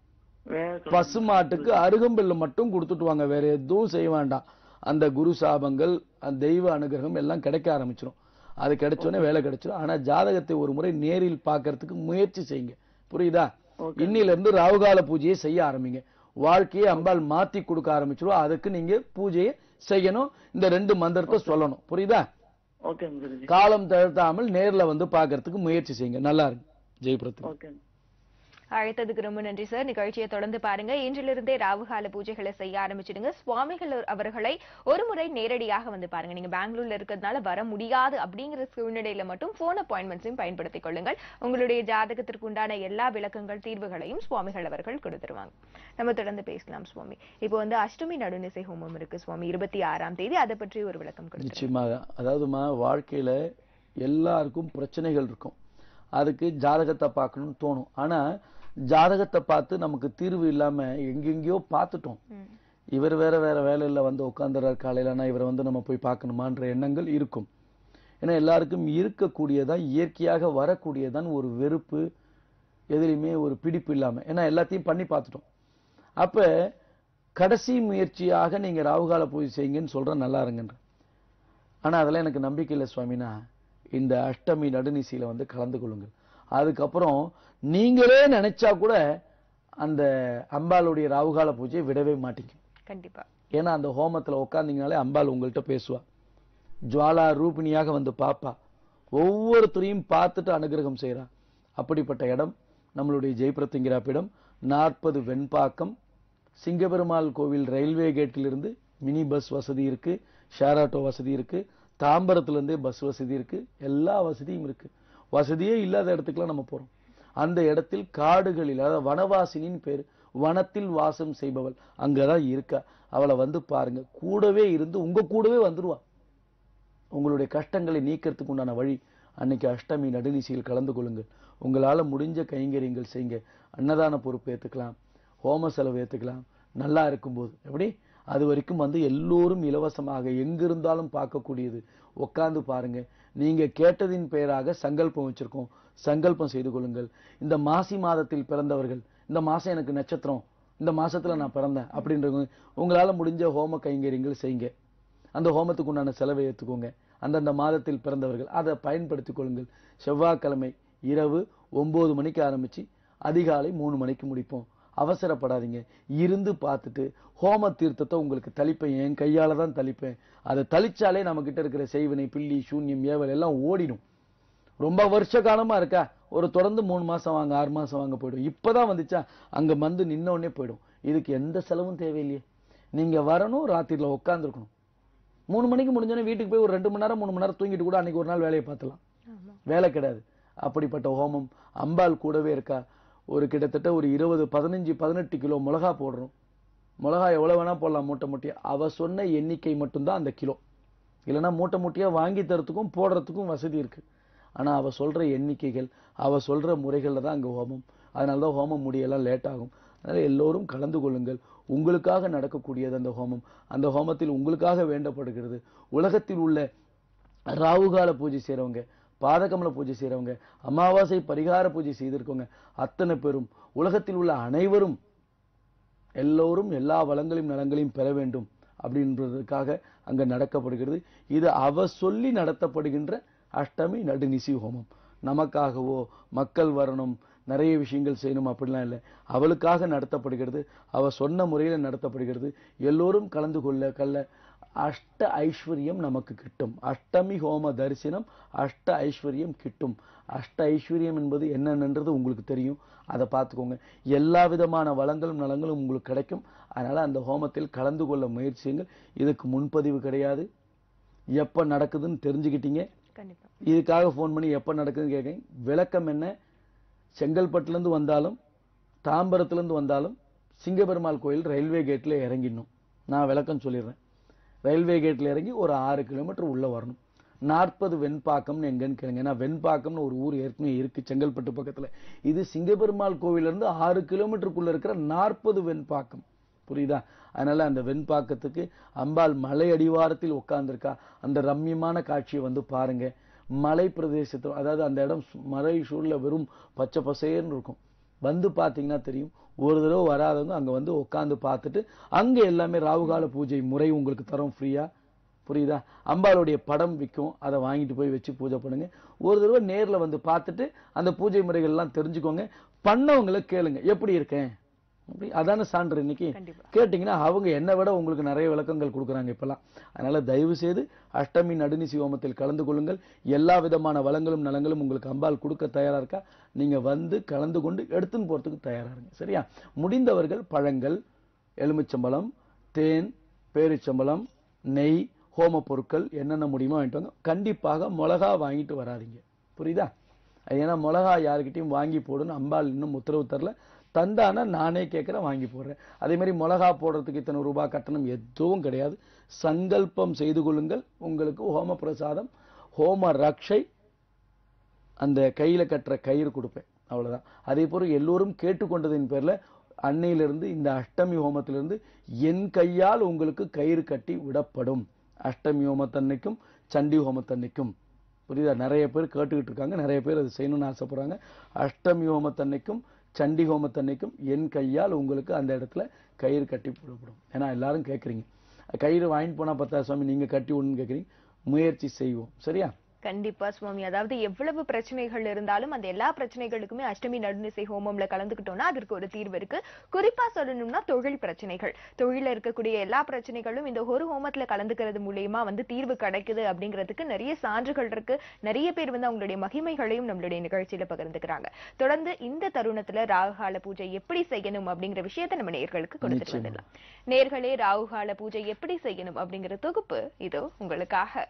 வேற பசுமாட்டுக்கு அருகம்பில் மட்டும் கொடுத்துட்டு வாங்க வேற எதுவும் செய்ய வேண்டாம் அந்த குரு சாபங்கள் அந்த தெய்வ அனுகிரகம் எல்லாம் கிடைக்க ஆரம்பிச்சிடும் அது கிடைச்சோடனே வேலை கிடைச்சிடும் ஆனா ஜாதகத்தை ஒரு முறை நேரில் பார்க்கறதுக்கு முயற்சி செய்யுங்க புரியுதா இன்னில இருந்து ராவுகால பூஜையை செய்ய ஆரம்பிங்க வாழ்க்கையை அம்பாள் மாத்தி கொடுக்க ஆரம்பிச்சிடும் அதுக்கு நீங்க பூஜையை செய்யணும் இந்த ரெண்டு மந்திரத்தை சொல்லணும் புரியுதா ஓகே குருஜி காலம் தழுத்தாமல் நேர்ல வந்து பார்க்கறதுக்கு முயற்சி செய்யுங்க நல்லா இருக்கு ஜெயபிரத் ஓகே அழைத்ததுக்கு ரொம்ப நன்றி சார் நிகழ்ச்சியை தொடர்ந்து பாருங்க இன்றிலிருந்தே ராவுகால பூஜைகளை செய்ய ஆரம்பிச்சிடுங்க சுவாமிகள் அவர்களை ஒரு முறை நேரடியாக வந்து பாருங்க நீங்க பெங்களூர்ல இருக்கிறதுனால வர முடியாது அப்படிங்கிற சூழ்நிலையில மட்டும் போன் அப்பாயின்மெண்ட்ஸையும் பயன்படுத்திக் கொள்ளுங்கள் உங்களுடைய ஜாதகத்திற்கு உண்டான எல்லா விளக்கங்கள் தீர்வுகளையும் சுவாமிகள் அவர்கள் கொடுத்துருவாங்க நம்ம தொடர்ந்து பேசலாம் சுவாமி இப்போ வந்து அஷ்டமி நடுநிசை ஹோமம் இருக்கு சுவாமி இருபத்தி ஆறாம் தேதி அதை பற்றி ஒரு விளக்கம் கொடுத்துருங்க நிச்சயமாக அதாவதுமா வாழ்க்கையில எல்லாருக்கும் பிரச்சனைகள் இருக்கும் அதுக்கு ஜாதகத்தை பார்க்கணும்னு தோணும் ஆனா ஜாதகத்தை பார்த்து நமக்கு தீர்வு இல்லாம எங்கெங்கேயோ பார்த்துட்டோம் இவர் வேற வேற வேலையில வந்து உட்காந்துறாரு காலையிலனா இவரை வந்து நம்ம போய் பார்க்கணுமான்ற எண்ணங்கள் இருக்கும் ஏன்னா எல்லாருக்கும் இருக்கக்கூடியதான் இயற்கையாக வரக்கூடியதான் ஒரு வெறுப்பு எதுலையுமே ஒரு பிடிப்பு இல்லாம ஏன்னா எல்லாத்தையும் பண்ணி பார்த்துட்டோம் அப்ப கடைசி முயற்சியாக நீங்க ராகுகால பூஜை செய்யுங்கன்னு சொல்றேன் நல்லா இருங்கன்ற ஆனா அதெல்லாம் எனக்கு நம்பிக்கை இல்லை சுவாமினா இந்த அஷ்டமி நடுநிசையில வந்து கலந்து கொள்ளுங்கள் அதுக்கப்புறம் நீங்களே நினைச்சா கூட அந்த அம்பாளுடைய ராகுகால பூஜையை விடவே மாட்டீங்க கண்டிப்பா ஏன்னா அந்த ஹோமத்துல உட்கார்ந்தீங்கனாலே அம்பாள் உங்கள்கிட்ட பேசுவா ஜுவாலா ரூபிணியாக வந்து பாப்பா ஒவ்வொருத்தரையும் பார்த்துட்டு அனுகிரகம் செய்றா அப்படிப்பட்ட இடம் நம்மளுடைய ஜெயபிரத்திங்கிராப்பிடம் நாற்பது வெண்பாக்கம் சிங்கபெருமாள் கோவில் ரயில்வே கேட்டிலிருந்து மினி பஸ் வசதி இருக்கு ஷேர் ஆட்டோ வசதி இருக்கு தாம்பரத்துல இருந்தே பஸ் வசதி இருக்கு எல்லா வசதியும் இருக்கு வசதியே இல்லாத இடத்துக்குலாம் நம்ம போறோம் அந்த இடத்தில் காடுகளில் அதாவது வனவாசினின் பேர் வனத்தில் வாசம் செய்பவள் அங்கதான் இருக்கா அவளை வந்து பாருங்க கூடவே இருந்து உங்க கூடவே வந்துருவா உங்களுடைய கஷ்டங்களை நீக்கிறதுக்கு உண்டான வழி அன்னைக்கு அஷ்டமி நடுநிசையில் கலந்து கொள்ளுங்கள் உங்களால முடிஞ்ச கைங்கரியங்கள் செய்யுங்க அன்னதான பொறுப்பு ஏத்துக்கலாம் ஹோம செலவு ஏத்துக்கலாம் நல்லா இருக்கும்போது எப்படி அது வரைக்கும் வந்து எல்லோரும் இலவசமாக எங்கிருந்தாலும் பார்க்கக்கூடியது உட்கார்ந்து பாருங்க நீங்க கேட்டதின் பெயராக சங்கல்பம் வச்சிருக்கோம் சங்கல்பம் செய்து கொள்ளுங்கள் இந்த மாசி மாதத்தில் பிறந்தவர்கள் இந்த மாசம் எனக்கு நட்சத்திரம் இந்த மாசத்துல நான் பிறந்தேன் அப்படின்றவங்க உங்களால முடிஞ்ச ஹோம கைங்கரியங்கள் செய்யுங்க அந்த ஹோமத்துக்கு உண்டான செலவை ஏற்றுக்கோங்க அந்தந்த மாதத்தில் பிறந்தவர்கள் அதை பயன்படுத்திக் கொள்ளுங்கள் செவ்வாய்க்கிழமை இரவு ஒன்பது மணிக்கு ஆரம்பிச்சு அதிகாலை மூணு மணிக்கு முடிப்போம் அவசரப்படாதீங்க இருந்து பார்த்துட்டு ஹோம தீர்த்தத்தை உங்களுக்கு தளிப்பேன் என் கையால தான் தளிப்பேன் அதை தளிச்சாலே நம்ம கிட்ட இருக்கிற செய்வினை பில்லி சூன்யம் ஏவல் எல்லாம் ஓடிடும் ரொம்ப வருஷ காலமா இருக்கா ஒரு தொடர்ந்து மூணு மாசம் வாங்க ஆறு மாசம் வாங்க போயிடும் இப்பதான் வந்துச்சா அங்க வந்து நின்ன உடனே போயிடும் இதுக்கு எந்த செலவும் தேவையில்லையே நீங்க வரணும் ராத்திரில உட்காந்துருக்கணும் மூணு மணிக்கு முடிஞ்சோடனே வீட்டுக்கு போய் ஒரு ரெண்டு மணி நேரம் மூணு மணி நேரம் தூங்கிட்டு கூட அன்னைக்கு ஒரு நாள் வேலையை பார்த்துலாம் வேலை கிடையாது அப்படிப்பட்ட ஹோமம் அம்பாள் கூடவே இருக்கா ஒரு கிட்டத்தட்ட ஒரு இருபது பதினஞ்சு பதினெட்டு கிலோ மிளகா போடுறோம் மிளகா எவ்வளவு வேணா போடலாம் மூட்டை மூட்டையா அவ சொன்ன எண்ணிக்கை மட்டும்தான் அந்த கிலோ இல்லைன்னா மூட்டை மூட்டையா வாங்கி தரத்துக்கும் போடுறதுக்கும் வசதி இருக்கு ஆனா அவ சொல்ற எண்ணிக்கைகள் அவ சொல்ற முறைகள்ல தான் அங்க ஹோமம் அதனால தான் ஹோமம் முடியெல்லாம் லேட் ஆகும் அதனால எல்லோரும் கலந்து கொள்ளுங்கள் உங்களுக்காக நடக்கக்கூடியது அந்த ஹோமம் அந்த ஹோமத்தில் உங்களுக்காக வேண்டப்படுகிறது உலகத்தில் உள்ள ராவுகால பூஜை செய்றவங்க பாதகமல பூஜை செய்றவங்க அமாவாசை பரிகார பூஜை செய்திருக்கவங்க அத்தனை பேரும் உலகத்தில் உள்ள அனைவரும் எல்லோரும் எல்லா வளங்களையும் நலங்களையும் பெற வேண்டும் அப்படின்றதுக்காக அங்க நடக்கப்படுகிறது இது அவ சொல்லி நடத்தப்படுகின்ற அஷ்டமி நடுநிசி ஹோமம் நமக்காகவோ மக்கள் வரணும் நிறைய விஷயங்கள் செய்யணும் அப்படிலாம் இல்லை அவளுக்காக நடத்தப்படுகிறது அவ சொன்ன முறையில நடத்தப்படுகிறது எல்லோரும் கலந்து கொள்ள கல்ல அஷ்ட ஐஸ்வர்யம் நமக்கு கிட்டும் அஷ்டமி ஹோம தரிசனம் அஷ்ட ஐஸ்வர்யம் கிட்டும் அஷ்ட ஐஸ்வர்யம் என்பது என்னென்னன்றது உங்களுக்கு தெரியும் அதை பார்த்துக்கோங்க எல்லா விதமான வளங்களும் நலங்களும் உங்களுக்கு கிடைக்கும் அதனால அந்த ஹோமத்தில் கலந்து கொள்ள முயற்சியுங்கள் இதுக்கு முன்பதிவு கிடையாது எப்ப நடக்குதுன்னு தெரிஞ்சுக்கிட்டீங்க கண்டிப்பா இதுக்காக ஃபோன் பண்ணி எப்ப நடக்குதுன்னு கேட்குறீங்க விளக்கம் என்ன செங்கல்பட்டுல இருந்து வந்தாலும் தாம்பரத்துல இருந்து வந்தாலும் சிங்கபெருமாள் கோயில் ரயில்வே கேட்ல இறங்கிடணும் நான் விளக்கம் சொல்லிடுறேன் ரயில்வே கேட்ல இறங்கி ஒரு ஆறு கிலோமீட்டர் உள்ள வரணும் நாற்பது வெண்பாக்கம்னு எங்கன்னு கேளுங்க ஏன்னா வெண்பாக்கம்னு ஒரு ஊர் ஏற்கனவே இருக்கு செங்கல்பட்டு பக்கத்துல இது சிங்கபெருமாள் கோவில்ல இருந்து ஆறு கிலோமீட்டருக்குள்ள இருக்கிற நாற்பது வெண்பாக்கம் புரியுதா அதனால அந்த வெண்பாக்கத்துக்கு அம்பாள் மலை அடிவாரத்தில் உட்கார்ந்திருக்கா அந்த ரம்மியமான காட்சியை வந்து பாருங்க மலை பிரதேசத்து அதாவது அந்த இடம் சு- மலை சூழல வெறும் பச்சை பசேர்னு இருக்கும் வந்து பார்த்தீங்கன்னா தெரியும் ஒரு தடவை வராதவங்க அங்க வந்து உட்கார்ந்து பார்த்துட்டு அங்க எல்லாமே ராவுகால பூஜை முறை உங்களுக்கு தரோம் ஃப்ரீயா புரியுதா அம்பாளுடைய படம் விற்கும் அதை வாங்கிட்டு போய் வச்சு பூஜை பண்ணுங்க ஒரு தடவை நேர்ல வந்து பார்த்துட்டு அந்த பூஜை முறைகள் எல்லாம் தெரிஞ்சுக்கோங்க பண்ணவங்களை கேளுங்க எப்படி இருக்கேன் அப்படி அதான சான்று இன்னைக்கு கண்டிப்பா. கேட்டிங்கன்னா அவங்க என்னை விட உங்களுக்கு நிறைய விளக்கங்கள் கொடுக்குறாங்க இப்பெல்லாம் அதனால தயவு செய்து அஷ்டமி நடுநிசி ஹோமத்தில் கலந்து கொள்ளுங்கள் எல்லா விதமான வளங்களும் நலங்களும் உங்களுக்கு அம்பாள் கொடுக்க தயாரா இருக்கா நீங்க வந்து கலந்து கொண்டு எடுத்துன்னு போறதுக்கு தயாரா இருங்க சரியா முடிந்தவர்கள் பழங்கள் எலுமிச்சம்பழம் தேன் பேரிச்சம்பழம் நெய் ஹோம பொருட்கள் என்னென்ன முடியுமோ வாங்கிட்டு வாங்க கண்டிப்பாக மிளகா வாங்கிட்டு வராதீங்க புரியுதா ஏன்னா மிளகா யாருக்கிட்டையும் வாங்கி போடுன்னு அம்பாள் இன்னும் உத்தரவு தரல தந்தானா நானே கேட்குறேன் வாங்கி போடுறேன் அதே மாதிரி மிளகா போடுறதுக்கு இத்தனை ரூபாய் கட்டணம் எதுவும் கிடையாது சங்கல்பம் செய்து கொள்ளுங்கள் உங்களுக்கு ஹோம பிரசாதம் ஹோம ரக்ஷை அந்த கையில கட்டுற கயிறு கொடுப்பேன் அவ்வளவுதான் அதே போல எல்லோரும் கேட்டுக்கொண்டதின் பேர்ல அன்னையிலிருந்து இந்த அஷ்டமி ஹோமத்திலிருந்து என் கையால் உங்களுக்கு கயிறு கட்டி விடப்படும் அஷ்டமி ஹோமத்தன்னைக்கும் சண்டி ஹோமத்தன்னைக்கும் புரியுதா நிறைய பேர் கேட்டுக்கிட்டு இருக்காங்க நிறைய பேர் அது செய்யணும்னு ஆசைப்படுறாங்க அஷ்டமி ஹோமத்தன்னைக்கும் சண்டி ஹோமத்தன்னைக்கும் என் கையால் உங்களுக்கு அந்த இடத்துல கயிறு கட்டி போடப்படும் ஏன்னா எல்லாரும் கேட்குறீங்க கயிறு வாங்கிட்டு போனா பத்தா சுவாமி நீங்க கட்டி விடணும்னு கேட்குறீங்க முயற்சி செய்வோம் சரியா கண்டிப்பா சுவாமி அதாவது எவ்வளவு பிரச்சனைகள் இருந்தாலும் அந்த எல்லா பிரச்சனைகளுக்குமே அஷ்டமி நடுநிசை ஹோமம்ல கலந்துக்கிட்டோம்னா அதற்கு ஒரு தீர்வு இருக்கு குறிப்பா சொல்லணும்னா தொழில் பிரச்சனைகள் தொழில இருக்கக்கூடிய எல்லா பிரச்சனைகளும் இந்த ஒரு ஹோமத்துல கலந்துக்கிறது மூலியமா வந்து தீர்வு கிடைக்குது அப்படிங்கிறதுக்கு நிறைய சான்றுகள் இருக்கு நிறைய பேர் வந்து அவங்களுடைய மகிமைகளையும் நம்மளுடைய நிகழ்ச்சியில பகிர்ந்துக்கிறாங்க தொடர்ந்து இந்த தருணத்துல ராகுகால பூஜை எப்படி செய்யணும் அப்படிங்கிற விஷயத்தை நம்ம நேர்களுக்கு கொடுத்துட்டு நிச்சயமா. வந்துடலாம் நேர்களே ராகுகால பூஜை எப்படி செய்யணும் அப்படிங்கிற தொகுப்பு இதோ உங்களுக்காக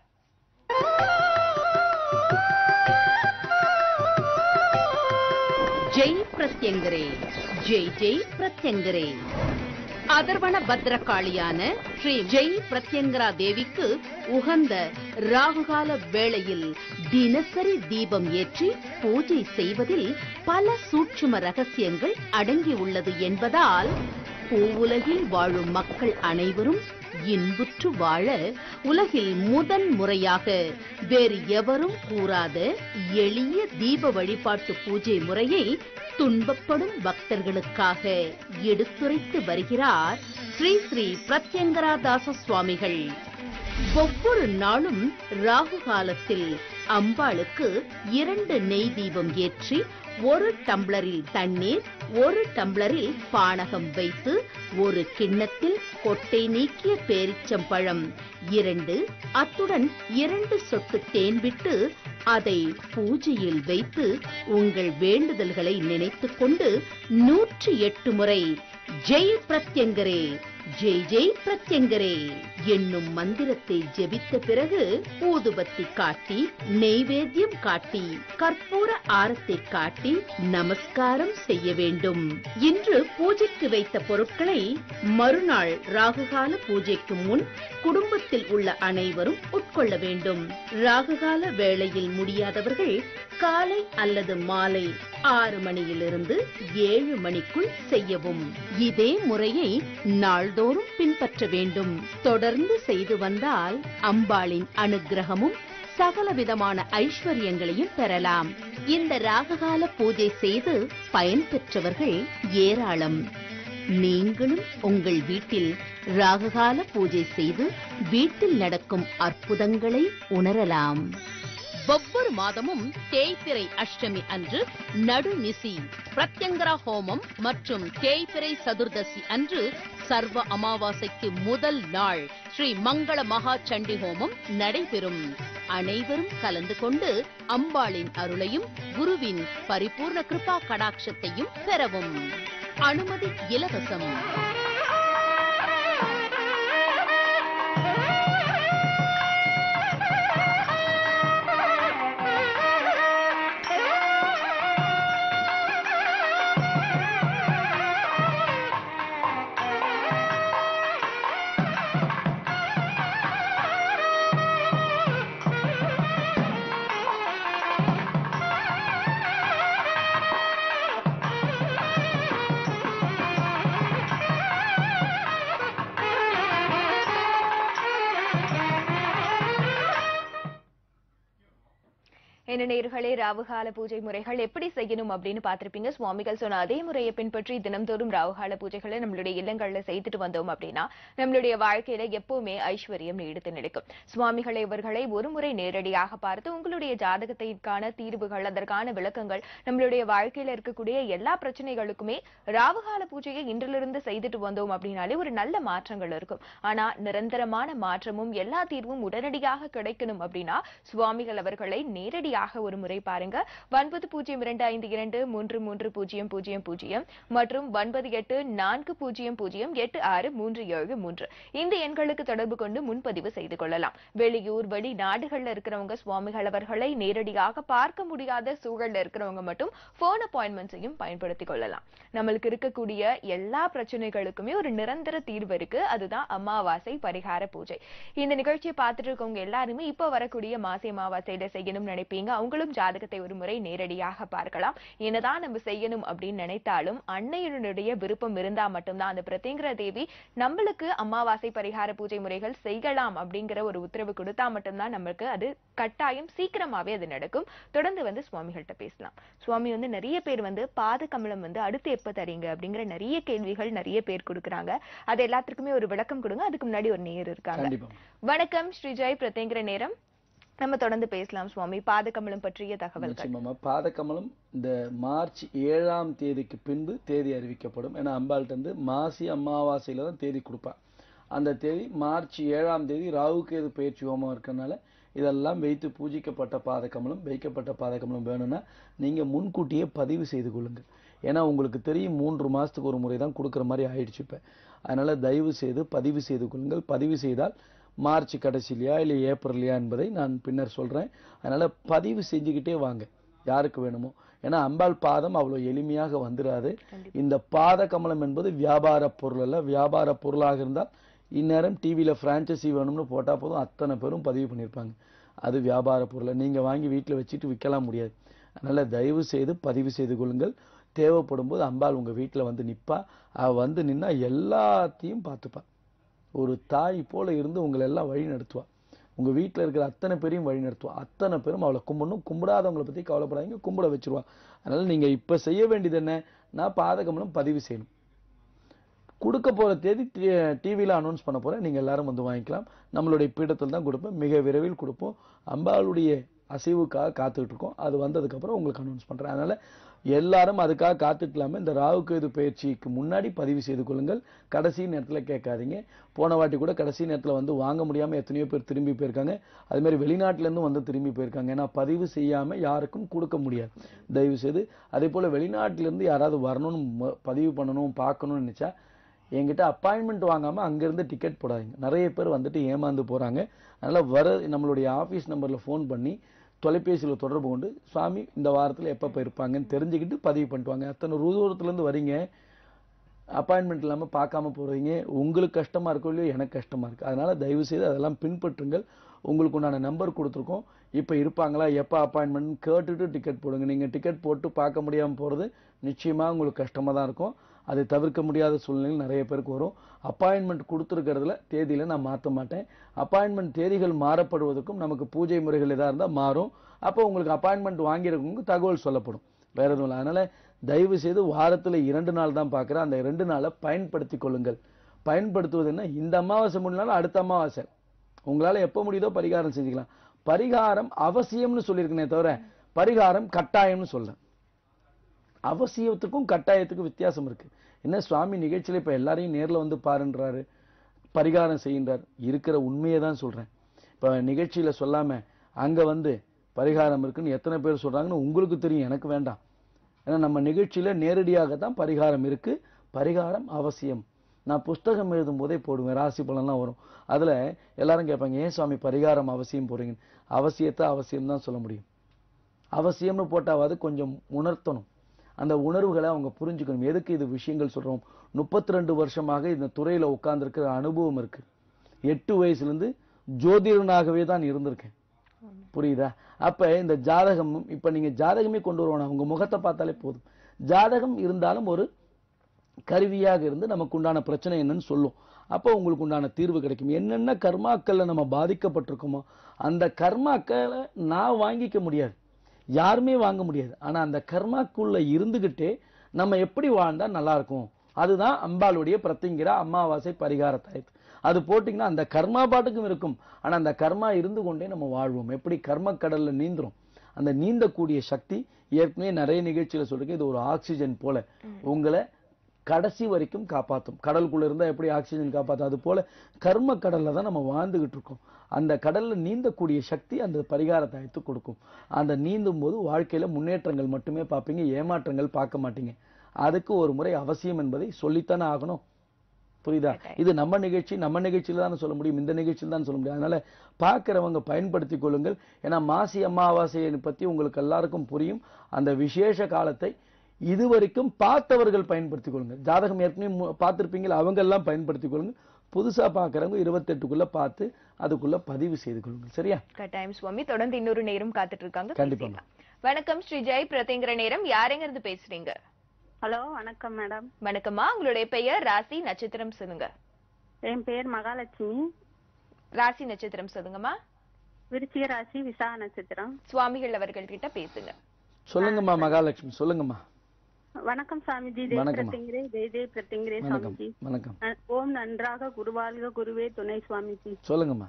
ஜெய் பிரத்யங்கரே ஜெய் ஜெய் பிரத்யங்கரே அதர்வண பத்ரகாளியான ஸ்ரீ ஜெய் பிரத்யங்கரா தேவிக்கு உகந்த ராகுகால வேளையில் தினசரி தீபம் ஏற்றி பூஜை செய்வதில் பல சூட்சும ரகசியங்கள் அடங்கியுள்ளது என்பதால் பூவுலகில் வாழும் மக்கள் அனைவரும் இன்புற்று வாழ உலகில் முதன் முறையாக வேறு எவரும் கூறாத எளிய தீப வழிபாட்டு பூஜை முறையை துன்பப்படும் பக்தர்களுக்காக எடுத்துரைத்து வருகிறார் ஸ்ரீ ஸ்ரீ பிரத்யங்கராதாச சுவாமிகள் ஒவ்வொரு நாளும் ராகு காலத்தில் அம்பாளுக்கு இரண்டு நெய் தீபம் ஏற்றி ஒரு டம்ளரில் தண்ணீர் ஒரு டம்ளரில் பானகம் வைத்து ஒரு கிண்ணத்தில் கொட்டை நீக்கிய பேரிச்சம்பழம் இரண்டு அத்துடன் இரண்டு சொட்டு தேன் விட்டு அதை பூஜையில் வைத்து உங்கள் வேண்டுதல்களை நினைத்துக் கொண்டு நூற்றி எட்டு முறை ஜெய் பிரத்யங்கரே ஜெய் ஜெய் பிரத்யங்கரே என்னும் மந்திரத்தை ஜெபித்த பிறகு ஊதுபத்தி காட்டி நெய்வேத்தியம் காட்டி கற்பூர ஆரத்தை காட்டி நமஸ்காரம் செய்ய வேண்டும் இன்று பூஜைக்கு வைத்த பொருட்களை மறுநாள் ராகுகால பூஜைக்கு முன் குடும்பத்தில் உள்ள அனைவரும் உட்கொள்ள வேண்டும் ராகுகால வேளையில் முடியாதவர்கள் காலை அல்லது மாலை ஆறு மணியிலிருந்து ஏழு மணிக்குள் செய்யவும் இதே முறையை நாள்தோறும் பின்பற்ற வேண்டும் தொடர்ந்து செய்து வந்தால் அம்பாளின் அனுக்கிரகமும் சகலவிதமான ஐஸ்வர்யங்களையும் பெறலாம் இந்த ராககால பூஜை செய்து பயன்பெற்றவர்கள் ஏராளம் நீங்களும் உங்கள் வீட்டில் ராககால பூஜை செய்து வீட்டில் நடக்கும் அற்புதங்களை உணரலாம் ஒவ்வொரு மாதமும் தேய்பிறை அஷ்டமி அன்று நடுநிசி பிரத்யங்கரா ஹோமம் மற்றும் தேய்பிறை சதுர்தசி அன்று சர்வ அமாவாசைக்கு முதல் நாள் ஸ்ரீ மங்கள மகா சண்டி ஹோமம் நடைபெறும் அனைவரும் கலந்து கொண்டு அம்பாளின் அருளையும் குருவின் பரிபூர்ண கிருபா கடாட்சத்தையும் பெறவும் அனுமதி இலவசம் என்ன நேர்களே ராவுகால பூஜை முறைகள் எப்படி செய்யணும் அப்படின்னு பார்த்திருப்பீங்க சுவாமிகள் சொன்ன அதே முறையை பின்பற்றி தினம்தோறும் ராவுகால பூஜைகளை நம்மளுடைய இல்லங்கள்ல செய்துட்டு வந்தோம் அப்படின்னா நம்மளுடைய வாழ்க்கையில எப்பவுமே ஐஸ்வர்யம் நீடித்து நிற்கும் சுவாமிகள் இவர்களை ஒருமுறை நேரடியாக பார்த்து உங்களுடைய ஜாதகத்திற்கான தீர்வுகள் அதற்கான விளக்கங்கள் நம்மளுடைய வாழ்க்கையில இருக்கக்கூடிய எல்லா பிரச்சனைகளுக்குமே ராவுகால பூஜையை இன்றிலிருந்து செய்துட்டு வந்தோம் அப்படின்னாலே ஒரு நல்ல மாற்றங்கள் இருக்கும் ஆனா நிரந்தரமான மாற்றமும் எல்லா தீர்வும் உடனடியாக கிடைக்கணும் அப்படின்னா சுவாமிகள் அவர்களை நேரடியாக ஒரு முறை பாருங்க ஒன்பது பூஜ்ஜியம் இரண்டு ஐந்து இரண்டு மூன்று மூன்று பூஜ்ஜியம் பூஜ்ஜியம் பூஜ்ஜியம் மற்றும் ஒன்பது எட்டு நான்கு பூஜ்ஜியம் பூஜ்ஜியம் எட்டு ஆறு மூன்று ஏழு மூன்று இந்த எண்களுக்கு தொடர்பு கொண்டு முன்பதிவு செய்து கொள்ளலாம் வெளியூர் வெளிநாடுகள்ல இருக்கிறவங்க சுவாமிகள் அவர்களை நேரடியாக பார்க்க முடியாத சூழல்ல இருக்கிறவங்க மட்டும் போன் அப்பாயின்மெண்ட்ஸையும் பயன்படுத்திக் கொள்ளலாம் நம்மளுக்கு இருக்கக்கூடிய எல்லா பிரச்சனைகளுக்குமே ஒரு நிரந்தர தீர்வு இருக்கு அதுதான் அமாவாசை பரிகார பூஜை இந்த நிகழ்ச்சியை பார்த்துட்டு இருக்கவங்க எல்லாருமே இப்ப வரக்கூடிய மாசி அமாவாசையில செய்யணும்னு நினைப்பீங்க அவங்களும் ஜாதகத்தை ஒரு முறை நேரடியாக பார்க்கலாம் என்னதான் நம்ம செய்யணும் அப்படின்னு நினைத்தாலும் அன்னையனுடைய விருப்பம் இருந்தா மட்டும்தான் அந்த பிரத்யங்கர தேவி நம்மளுக்கு அமாவாசை பரிகார பூஜை முறைகள் செய்யலாம் அப்படிங்கிற ஒரு உத்தரவு கொடுத்தா மட்டும்தான் நம்மளுக்கு அது கட்டாயம் சீக்கிரமாவே அது நடக்கும் தொடர்ந்து வந்து சுவாமிகள்கிட்ட பேசலாம் சுவாமி வந்து நிறைய பேர் வந்து பாத கமலம் வந்து அடுத்து எப்ப தரீங்க அப்படிங்கிற நிறைய கேள்விகள் நிறைய பேர் கொடுக்குறாங்க அது எல்லாத்துக்குமே ஒரு விளக்கம் கொடுங்க அதுக்கு முன்னாடி ஒரு நேயர் இருக்காங்க கண்டிப்பா வணக்கம் ஸ்ரீஜாய் பிரத்யங்கிற நேரம் நம்ம தொடர்ந்து பேசலாம் சுவாமி பாதகமலம் பற்றிய தகவல்கள் நிச்சயமாமா பாதகமலம் இந்த மார்ச் ஏழாம் தேதிக்கு பின்பு தேதி அறிவிக்கப்படும் ஏன்னா அம்பாள்கிட்ட இருந்து மாசி அமாவாசையில தான் தேதி கொடுப்பா அந்த தேதி மார்ச் ஏழாம் தேதி ராகுகேது பயிற்சி ஹோமம் இருக்கறனால இதெல்லாம் வைத்து பூஜிக்கப்பட்ட பாதகமலம் வைக்கப்பட்ட பாதகமலம் வேணும்னா நீங்க முன்கூட்டியே பதிவு செய்து கொள்ளுங்க ஏன்னா உங்களுக்கு தெரியும் மூன்று மாசத்துக்கு ஒரு முறை தான் கொடுக்குற மாதிரி ஆயிடுச்சு இப்ப அதனால தயவு செய்து பதிவு செய்து கொள்ளுங்கள் பதிவு செய்தால் மார்ச் கடைசிலையா இல்லை ஏப்ரல்லையா என்பதை நான் பின்னர் சொல்றேன் அதனால பதிவு செஞ்சுக்கிட்டே வாங்க யாருக்கு வேணுமோ ஏன்னா அம்பாள் பாதம் அவ்வளவு எளிமையாக வந்துடாது இந்த பாத கமலம் என்பது வியாபார பொருள் அல்ல வியாபார பொருளாக இருந்தால் இந்நேரம் டிவியில பிரான்ச்சைசி வேணும்னு போட்டா போதும் அத்தனை பேரும் பதிவு பண்ணியிருப்பாங்க அது வியாபார பொருளை நீங்க வாங்கி வீட்டில் வச்சுட்டு விற்கலாம் முடியாது அதனால தயவு செய்து பதிவு செய்து கொள்ளுங்கள் தேவைப்படும் போது அம்பாள் உங்க வீட்டில் வந்து நிப்பா அவ வந்து நின்னா எல்லாத்தையும் பார்த்துப்பா ஒரு தாய் போல இருந்து உங்களை எல்லாம் வழி நடத்துவா உங்க வீட்டில் இருக்கிற அத்தனை பேரையும் வழி நடத்துவா அத்தனை பேரும் அவளை கும்பிடணும் கும்பிடாதவங்களை பத்தி கவலைப்படாதீங்க கும்பிட வச்சிருவா அதனால நீங்க இப்ப செய்ய வேண்டியது என்ன நான் பாதகமலம் பதிவு செய்யணும் கொடுக்க போற தேதி டிவியில அனௌன்ஸ் பண்ண போறேன் நீங்க எல்லாரும் வந்து வாங்கிக்கலாம் நம்மளுடைய பீடத்தில் தான் கொடுப்போம் மிக விரைவில் கொடுப்போம் அம்பாளுடைய அசைவுக்காக காத்துக்கிட்டு இருக்கோம் அது வந்ததுக்கப்புறம் உங்களுக்கு அனௌன்ஸ் பண்ணுறேன் அதனால் எல்லாரும் அதுக்காக காத்துட்டு இல்லாம இந்த ராகு கேது பயிற்சிக்கு முன்னாடி பதிவு செய்து கொள்ளுங்கள் கடைசி நேரத்தில் கேட்காதீங்க போன வாட்டி கூட கடைசி நேரத்தில் வந்து வாங்க முடியாமல் எத்தனையோ பேர் திரும்பி போயிருக்காங்க அது மாதிரி வெளிநாட்டிலேருந்து வந்து திரும்பி போயிருக்காங்க ஏன்னா பதிவு செய்யாமல் யாருக்கும் கொடுக்க முடியாது தயவு செய்து அதே போல் வெளிநாட்டிலேருந்து யாராவது வரணும்னு ம- பதிவு பண்ணணும் பார்க்கணும்னு நினச்சா என்கிட்ட அப்பாயின்மெண்ட் வாங்காமல் அங்கேருந்து டிக்கெட் போடாதீங்க நிறைய பேர் வந்துட்டு ஏமாந்து போகிறாங்க அதனால் வர நம்மளுடைய ஆஃபீஸ் நம்பரில் ஃபோன் பண்ணி தொலைபேசியில் தொடர்பு கொண்டு சுவாமி இந்த வாரத்தில் எப்போ போயிருப்பாங்கன்னு தெரிஞ்சுக்கிட்டு பதிவு பண்ணிட்டு வாங்க அத்தனை தூரத்துலேருந்து வரீங்க அப்பாயின்மெண்ட் இல்லாமல் பார்க்காம போகிறீங்க உங்களுக்கு கஷ்டமாக இருக்கோ இல்லையோ எனக்கு கஷ்டமாக இருக்குது அதனால் தயவு செய்து அதெல்லாம் பின்பற்றுங்கள் உங்களுக்கு உண்டான நம்பர் கொடுத்துருக்கோம் இப்போ இருப்பாங்களா எப்போ அப்பாயின்மெண்ட் கேட்டுட்டு டிக்கெட் போடுங்க நீங்கள் டிக்கெட் போட்டு பார்க்க முடியாமல் போகிறது நிச்சயமாக உங்களுக்கு கஷ்டமாக தான் இருக்கும் அதை தவிர்க்க முடியாத சூழ்நிலைகள் நிறைய பேருக்கு வரும் அப்பாயின்மெண்ட் கொடுத்துருக்கிறதுல தேதியில் நான் மாற்ற மாட்டேன் அப்பாயின்மெண்ட் தேதிகள் மாறப்படுவதற்கும் நமக்கு பூஜை முறைகள் எதாக இருந்தால் மாறும் அப்போ உங்களுக்கு அப்பாயின்மெண்ட் வாங்கியிருக்கவங்க தகவல் சொல்லப்படும் வேற எதுவும் இல்லை அதனால் தயவு செய்து வாரத்தில் இரண்டு நாள் தான் பார்க்குறேன் அந்த இரண்டு நாளை பயன்படுத்தி கொள்ளுங்கள் பயன்படுத்துவது என்ன இந்த அமாவாசை முடினாலும் அடுத்த அமாவாசை உங்களால் எப்போ முடியுதோ பரிகாரம் செஞ்சுக்கலாம் பரிகாரம் அவசியம்னு சொல்லியிருக்கனே தவிர பரிகாரம் கட்டாயம்னு சொல்றேன் அவசியத்துக்கும் கட்டாயத்துக்கும் வித்தியாசம் இருக்கு என்ன சுவாமி நிகழ்ச்சியில இப்ப எல்லாரையும் நேர்ல வந்து பாருன்றாரு பரிகாரம் செய்கின்றார் இருக்கிற உண்மையை தான் சொல்றேன் இப்ப நிகழ்ச்சியில சொல்லாம அங்க வந்து பரிகாரம் இருக்குன்னு எத்தனை பேர் சொல்றாங்கன்னு உங்களுக்கு தெரியும் எனக்கு வேண்டாம் ஏன்னா நம்ம நிகழ்ச்சியில நேரடியாக தான் பரிகாரம் இருக்கு பரிகாரம் அவசியம் நான் புஸ்தகம் எழுதும் போதே போடுவேன் ராசி பலன்லாம் வரும் அதுல எல்லாரும் கேட்பாங்க ஏன் சுவாமி பரிகாரம் அவசியம் போடுறீங்கன்னு அவசியத்தை அவசியம் தான் சொல்ல முடியும் அவசியம்னு போட்டாவது கொஞ்சம் உணர்த்தணும் அந்த உணர்வுகளை அவங்க புரிஞ்சுக்கணும் எதுக்கு இது விஷயங்கள் சொல்றோம் முப்பத்தி ரெண்டு வருஷமாக இந்த துறையில உட்கார்ந்திருக்கிற அனுபவம் இருக்கு எட்டு வயசுல இருந்து ஜோதிடனாகவே தான் இருந்திருக்கேன் புரியுதா அப்ப இந்த ஜாதகம் இப்ப நீங்க ஜாதகமே கொண்டு வருவானா உங்க முகத்தை பார்த்தாலே போதும் ஜாதகம் இருந்தாலும் ஒரு கருவியாக இருந்து நமக்கு உண்டான பிரச்சனை என்னன்னு சொல்லும் அப்போ உங்களுக்கு உண்டான தீர்வு கிடைக்கும் என்னென்ன கர்மாக்கள்ல நம்ம பாதிக்கப்பட்டிருக்கோமோ அந்த கர்மாக்களை நான் வாங்கிக்க முடியாது யாருமே வாங்க முடியாது ஆனா அந்த கர்மாக்குள்ள இருந்துகிட்டே நம்ம எப்படி வாழ்ந்தா நல்லா இருக்கும் அதுதான் அம்பாளுடைய பிரத்திங்கிற அமாவாசை பரிகார தாய்ப்பு அது போட்டிங்கன்னா அந்த கர்மா பாட்டுக்கும் இருக்கும் ஆனா அந்த கர்மா இருந்து கொண்டே நம்ம வாழ்வோம் எப்படி கர்ம கடல்ல நீந்துரும் அந்த நீந்தக்கூடிய சக்தி ஏற்கனவே நிறைய நிகழ்ச்சியில சொல்லிருக்கேன் இது ஒரு ஆக்சிஜன் போல உங்களை கடைசி வரைக்கும் காப்பாத்தும் கடலுக்குள்ள இருந்தா எப்படி ஆக்சிஜன் காப்பாத்தும் அது போல கர்ம கடல்ல தான் நம்ம வாழ்ந்துகிட்டு இருக்கோம் அந்த கடல்ல நீந்தக்கூடிய சக்தி அந்த பரிகார தாயத்து கொடுக்கும் அந்த நீந்தும் போது வாழ்க்கையில முன்னேற்றங்கள் மட்டுமே பார்ப்பீங்க ஏமாற்றங்கள் பார்க்க மாட்டீங்க அதுக்கு ஒரு முறை அவசியம் என்பதை சொல்லித்தானே ஆகணும் புரியுதா இது நம்ம நிகழ்ச்சி நம்ம நிகழ்ச்சியில தான் சொல்ல முடியும் இந்த நிகழ்ச்சியில் தான் சொல்ல முடியும் அதனால பார்க்கிறவங்க பயன்படுத்திக் கொள்ளுங்கள் ஏன்னா மாசி அமாவாசையை பத்தி உங்களுக்கு எல்லாருக்கும் புரியும் அந்த விசேஷ காலத்தை இதுவரைக்கும் பார்த்தவர்கள் பயன்படுத்திக் கொள்ளுங்க ஜாதகம் ஏற்கனவே மு- பார்த்திருப்பீங்களா அவங்க எல்லாம் பயன்படுத்திக் கொள்ளுங்க புதுசா பார்க்கறவங்க இருபத்தெட்டுக்குள்ள பார்த்து அதுக்குள்ள பதிவு செய்து கொள்ளுங்கள் சரியா கட்டாயம் சுவாமி தொடர்ந்து இன்னொரு நேரம் காத்துட்டு இருக்காங்க கண்டிப்பா. பேசிடலாம். வணக்கம் ஸ்ரீ ஜெய் பிரதேங்கிற நேரம் யாரெங்க இருந்து பேசுறீங்க ஹலோ வணக்கம் மேடம் வணக்கம்மா உங்களுடைய பெயர் ராசி நட்சத்திரம் சொல்லுங்க என் பேர் மகாலட்சுமி ராசி நட்சத்திரம் சொல்லுங்கம்மா விருச்சிக ராசி விசா நட்சத்திரம் சுவாமிகள் அவர்கள் கிட்ட பேசுங்க சொல்லுங்கம்மா மகாலட்சுமி சொல்லுங்கம்மா வணக்கம் சாமிஜி ஜெய் வணக்கம்மா. பிரத்திங்கிரே ஜெய் ஜெய் பிரத்திங்கிரே வணக்கம் சாமிஜி வணக்கம் அஹ், ஓம் நன்றாக குருவாழ்க குருவே துணை சுவாமிஜி சொல்லுங்கம்மா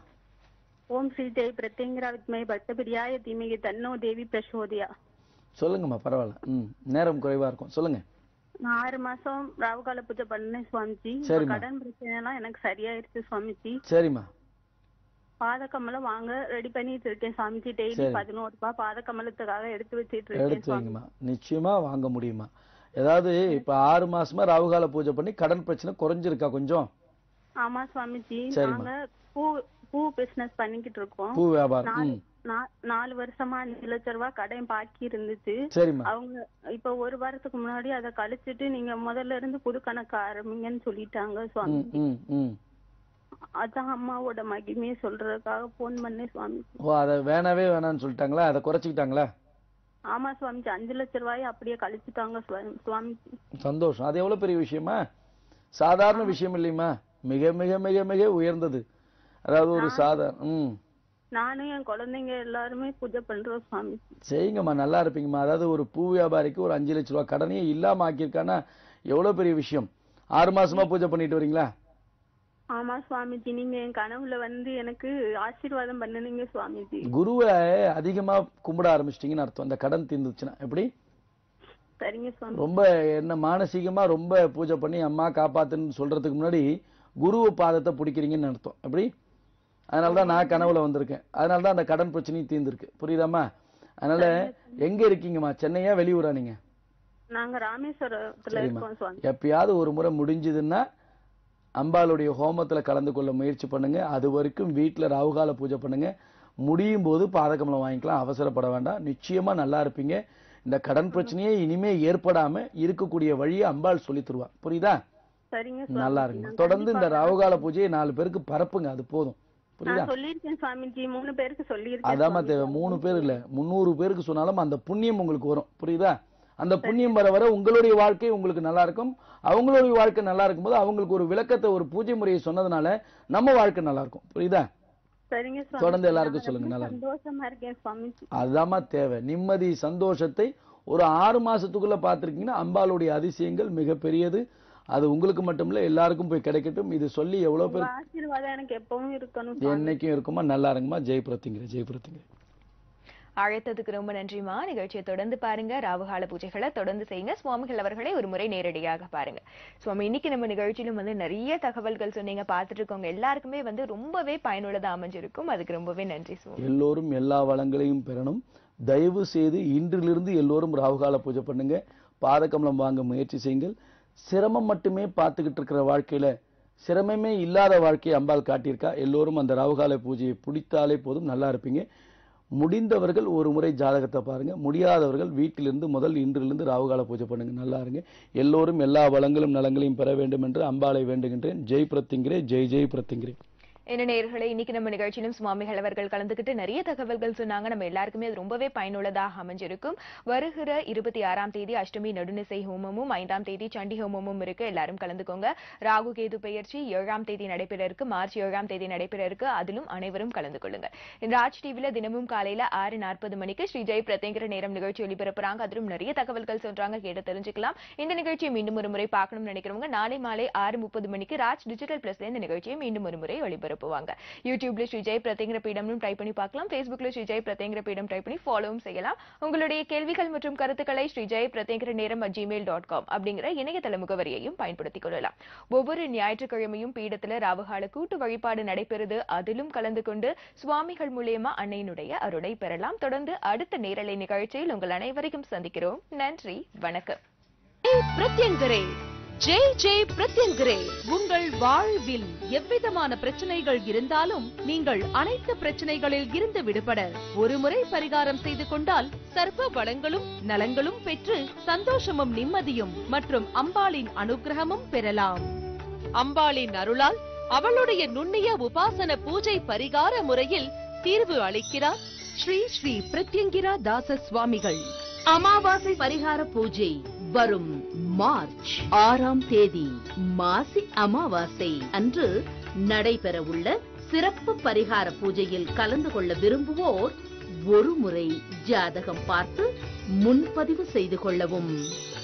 ஓம் ஸ்ரீ ஜெய் பிரத்திங்கிரா வித்மை பட்டபிரியாய தீமிகி தன்னோ தேவி பிரசோதியா சொல்லுங்கம்மா பரவாயில்ல ம் நேரம் குறைவா இருக்கும் சொல்லுங்க நான் ஆறு மாசம் ராவுகால பூஜை பண்ணேன் சுவாமிஜி இப்ப சரிம்மா. கடன் பிரச்சனை எல்லாம் எனக்கு சரியாயிருச்சு சுவாமிஜி சரிம்மா பாதக்கமலம் வாங்க ரெடி பண்ணிட்டு இருக்கேன் சாமிஜி டெய்லி சரி. பதினோரு ரூபாய் பாதக்கமலத்துக்காக எடுத்து வச்சிட்டு இருக்கேன் எடுத்து சுவாமி வைங்கம்மா நிச்சயமா வாங்க முடியுமா ஏதாவது இப்ப ஆறு மாசமா ராகுகால பூஜை பண்ணி கடன் பிரச்சனை குறைஞ்சிருக்கா கொஞ்சம் ஆமா சுவாமிஜி சரிம்மா. நாங்க பூ பூ பிசினஸ் பண்ணிக்கிட்டு இருக்கோம் பூ வியாபாரம் நாலு ம் நா- நாலு வருஷமா அஞ்சு லட்ச ரூபாய் கடன் பாக்கி இருந்துச்சு சரிம்மா அவங்க இப்ப ஒரு வாரத்துக்கு முன்னாடி அதை கழிச்சிட்டு நீங்க முதல்ல இருந்து புது கணக்கு ஆரம்பிங்கன்னு சொல்லிட்டாங்க சுவாமி ம் ம் ம் அதான் அம்மாவோட மகிமையை சொல்றதுக்காக போன் பண்ணேன் சுவாமி ஓ அதை வேணவே வேணாம்னு சொல்லிட்டாங்களா அதை குறைச்சிக்கிட்டாங்களா ஆமா சுவாமிஜி அஞ்சு லட்ச ரூபாயை அப்படியே கழிச்சுட்டாங்க சுவாமி- சுவாமிஜி சந்தோஷம் அது எவ்வளவு பெரிய விஷயமா சாதாரண விஷயம் இல்லையுமா மிக மிக மிக மிக உயர்ந்தது அதாவது ஒரு சாதாரண ம் நானும் என் குழந்தைங்க எல்லாருமே பூஜை பண்றோம் சுவாமி செய்யுங்கம்மா நல்லா இருப்பீங்கம்மா அதாவது ஒரு பூ வியாபாரிக்கு ஒரு அஞ்சு லட்ச ரூபா கடனையே இல்லாம ஆக்கியிருக்கானா எவ்வளவு பெரிய விஷயம் ஆறு மாசமா பூஜை பண்ணிட்டு வரீங்களா ஆமா சுவாமிஜி நீங்க என் கனவுல வந்து எனக்கு ஆசீர்வாதம் பண்ணுனீங்க சுவாமிஜி குருவை அதிகமா கும்பிட ஆரம்பிச்சிட்டீங்கன்னு அர்த்தம் அந்த கடன் தீர்ந்துச்சுன்னா எப்படி சரிங்க சுவாமி ரொம்ப என்ன மானசீகமா ரொம்ப பூஜை பண்ணி அம்மா காப்பாத்துன்னு சொல்றதுக்கு முன்னாடி குருவு பாதத்தை பிடிக்கிறீங்கன்னு அர்த்தம் எப்படி அதனால தான் நான் கனவுல வந்திருக்கேன் அதனால தான் அந்த கடன் பிரச்சனையும் தீர்ந்துருக்கு புரியுதாம்மா அதனால எங்க இருக்கீங்கம்மா சென்னையா வெளியூரா நீங்க நாங்க ராமேஸ்வரத்துல சரிம்மா இருக்கோம் சுவாமி எப்பயாவது ஒரு முறை முடிஞ்சதுன்னா அம்பாளுடைய ஹோமத்துல கலந்து கொள்ள முயற்சி பண்ணுங்க அது வரைக்கும் வீட்டுல ராவுகால பூஜை பண்ணுங்க முடியும் போது பாதகமலம் வாங்கிக்கலாம் அவசரப்பட வேண்டாம் நிச்சயமா நல்லா இருப்பீங்க இந்த கடன் பிரச்சனையே இனிமே ஏற்படாம இருக்கக்கூடிய வழியை அம்பாள் சொல்லி தருவா புரியுதா சரிங்க நல்லா சுவாமிஜி இருங்க நான் தொடர்ந்து இந்த கண்டிப்பா ராவுகால பூஜையை நாலு பேருக்கு பரப்புங்க அது போதும் புரியுதா நான் சொல்லியிருக்கேன் சுவாமிஜி மூணு பேருக்கு சொல்லியிருக்கேன் அதாம்மா சுவாமிஜி. தேவை மூணு பேர் இல்ல முந்நூறு பேருக்கு சொன்னாலும் அந்த புண்ணியம் உங்களுக்கு வரும் புரியுதா அந்த புண்ணியம் வர வர உங்களுடைய வாழ்க்கை உங்களுக்கு நல்லா இருக்கும் அவங்களுடைய வாழ்க்கை நல்லா இருக்கும்போது அவங்களுக்கு ஒரு விளக்கத்தை ஒரு பூஜை முறையை சொன்னதுனால நம்ம வாழ்க்கை நல்லா இருக்கும் புரியுதா சரிங்க சுவாமிஜி. தொடர்ந்து எல்லாருக்கும் நான் சொல்லுங்க, ரொம்ப நல்லா இருக்கு. சந்தோஷமா இருக்கேன் சுவாமிஜி அதுதாம்மா தேவை நிம்மதி சந்தோஷத்தை ஒரு ஆறு மாசத்துக்குள்ள பார்த்திருக்கீங்கன்னா அம்பாளுடைய அதிசயங்கள் மிகப்பெரியது அது உங்களுக்கு மட்டுமில்ல எல்லாருக்கும் போய் கிடைக்கட்டும் இது சொல்லி எவ்வளவு உங்க பேர் ஆசீர்வாதம் எனக்கு எப்பவும் இருக்கணும் சுவாமி. என்னைக்கும் இருக்குமா நல்லா இருங்கம்மா ஜெய் பிரத்திங்கிற ஜெய் பிரத்திங்கிற அழைத்ததுக்கு ரொம்ப நன்றிமா நிகழ்ச்சியை தொடர்ந்து பாருங்க ராவுகால பூஜைகளை தொடர்ந்து செய்யுங்க சுவாமிகள் அவர்களை ஒரு முறை நேரடியாக பாருங்க சுவாமி இன்னைக்கு நம்ம நிகழ்ச்சியிலும் வந்து நிறைய தகவல்கள் சொன்னீங்க பார்த்துட்டு இருக்கவங்க எல்லாருக்குமே வந்து ரொம்பவே பயனுள்ளதா அமைஞ்சிருக்கும் அதுக்கு ரொம்பவே நன்றி சுவாமி எல்லோரும் எல்லா வளங்களையும் பெறணும் தயவு செய்து இன்றிலிருந்து எல்லோரும் ராகுகால பூஜை பண்ணுங்க பாதகமலம் வாங்க முயற்சி செய்யுங்கள் சிரமம் மட்டுமே பார்த்துக்கிட்டு இருக்கிற வாழ்க்கையில சிரமமே இல்லாத வாழ்க்கையை அம்பாள் காட்டியிருக்கா எல்லோரும் அந்த ராகுகால பூஜையை பிடித்தாலே போதும் நல்லா இருப்பீங்க முடிந்தவர்கள் ஒரு முறை ஜாதகத்தை பாருங்க முடியாதவர்கள் வீட்டிலிருந்து முதல் இன்றிலிருந்து ராகுகால பூஜை பண்ணுங்க நல்லா இருங்க எல்லோரும் எல்லா வளங்களும் நலங்களையும் பெற வேண்டும் என்று அம்பாளை வேண்டுகின்றேன் ஜெய் பிரத்திங்கிரே ஜெய் ஜெய் பிரத்திங்கிரே என்ன நேயர்களே இன்னைக்கு நம்ம நிகழ்ச்சியிலும் சுவாமிகள் அவர்கள் கலந்துக்கிட்டு நிறைய தகவல்கள் சொன்னாங்க நம்ம எல்லாருக்குமே அது ரொம்பவே பயனுள்ளதாக அமைஞ்சிருக்கும் வருகிற இருபத்தி ஆறாம் தேதி அஷ்டமி நடுநிசை ஹோமமும் ஐந்தாம் தேதி சண்டி ஹோமமும் இருக்கு எல்லாரும் கலந்துக்கோங்க ராகு கேது பெயர்ச்சி ஏழாம் தேதி நடைபெற இருக்கு மார்ச் ஏழாம் தேதி நடைபெற இருக்கு அதிலும் அனைவரும் கலந்து கொள்ளுங்க இந்த ராஜ் டிவில தினமும் காலையில ஆறு நாற்பது மணிக்கு ஸ்ரீ ஜெய் பிரத்யேங்கிற நேரம் நிகழ்ச்சி ஒளிபரப்புறாங்க அதிலும் நிறைய தகவல்கள் சொல்றாங்க கேட்டு தெரிஞ்சுக்கலாம் இந்த நிகழ்ச்சியை மீண்டும் ஒரு முறை பார்க்கணும்னு நினைக்கிறவங்க நாளை மாலை ஆறு முப்பது மணிக்கு ராஜ் டிஜிட்டல் பிளஸ்ல இந்த நிகழ்ச்சியை மீண்டும் ஒரு முறை ஒளிபரப்புவாங்க யூடியூப்ல ஸ்ரீ ஜெய் பிரத்யேங்கிற பீடம்னு ட்ரை பண்ணி பார்க்கலாம் ஃபேஸ்புக்ல ஸ்ரீ ஜெய் பிரத்யேங்கிற பீடம் ட்ரை பண்ணி ஃபாலோவும் செய்யலாம் உங்களுடைய கேள்விகள் மற்றும் கருத்துக்களை ஸ்ரீ ஜெய் பிரத்யேங்கிற நேரம் ஜிமெயில் டாட் காம் அப்படிங்கிற இணையதள முகவரியையும் பயன்படுத்திக் கொள்ளலாம் ஒவ்வொரு ஞாயிற்றுக்கிழமையும் பீடத்துல ராவுகால கூட்டு வழிபாடு நடைபெறுது அதிலும் கலந்து கொண்டு சுவாமிகள் மூலியமா அன்னையினுடைய அருளை பெறலாம் தொடர்ந்து அடுத்த நேரலை நிகழ்ச்சியில் உங்கள் அனைவரையும் சந்திக்கிறோம் நன்றி வணக்கம் பிரத்யங்கரே ஜெய் ஜெய் பிரத்யங்கரே உங்கள் வாழ்வில் எவ்விதமான பிரச்சனைகள் இருந்தாலும் நீங்கள் அனைத்து பிரச்சனைகளில் இருந்து விடுபட ஒருமுறை பரிகாரம் செய்து கொண்டால் சர்வ வளங்களும் நலங்களும் பெற்று சந்தோஷமும் நிம்மதியும் மற்றும் அம்பாளின் அனுகிரகமும் பெறலாம் அம்பாளின் அருளால் அவளுடைய நுண்ணிய உபாசன பூஜை பரிகார முறையில் தீர்வு அளிக்கிறார் ஸ்ரீ ஸ்ரீ பிரத்யங்கிரா தாச சுவாமிகள் அமாவாசை பரிகார பூஜை வரும் மார்ச் ஆறாம் தேதி மாசி அமாவாசை அன்று நடைபெறவுள்ள சிறப்பு பரிகார பூஜையில் கலந்து கொள்ள விரும்புவோர் ஒரு முறை ஜாதகம் பார்த்து முன்பதிவு செய்து கொள்ளவும்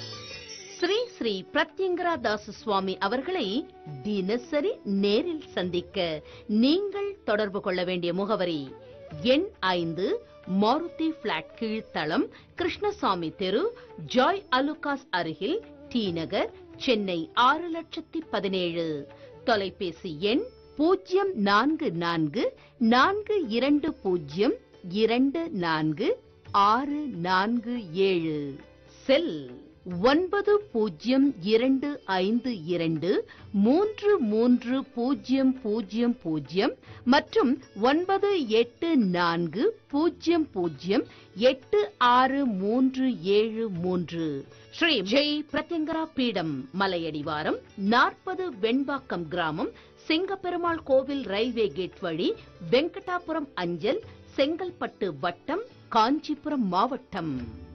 ஸ்ரீ ஸ்ரீ பிரத்யங்கரா தாச சுவாமி அவர்களை தினசரி நேரில் சந்திக்க நீங்கள் தொடர்பு கொள்ள வேண்டிய முகவரி எண் ஐந்து மாருதி பிளாட் கீழ்த்தளம் கிருஷ்ணசாமி தெரு ஜாய் அலுகாஸ் அருகில் டி நகர் சென்னை ஆறு லட்சத்தி பதினேழு தொலைபேசி எண் பூஜ்ஜியம் நான்கு நான்கு நான்கு இரண்டு பூஜ்ஜியம் இரண்டு நான்கு ஆறு நான்கு ஏழு செல் ஒன்பது பூஜ்ஜியம் இரண்டு ஐந்து இரண்டு மூன்று மூன்று பூஜ்ஜியம் பூஜ்ஜியம் பூஜ்ஜியம் மற்றும் ஒன்பது எட்டு நான்கு பூஜ்ஜியம் பூஜ்ஜியம் எட்டு ஆறு மூன்று ஏழு மூன்று ஸ்ரீ ஜெய் பிரத்யங்கரா பீடம் மலையடிவாரம் நாற்பது வெண்பாக்கம் கிராமம் செங்கப்பெருமாள் கோவில் ரயில்வே கேட் வழி வெங்கடாபுரம் அஞ்சல் செங்கல்பட்டு வட்டம் காஞ்சிபுரம் மாவட்டம்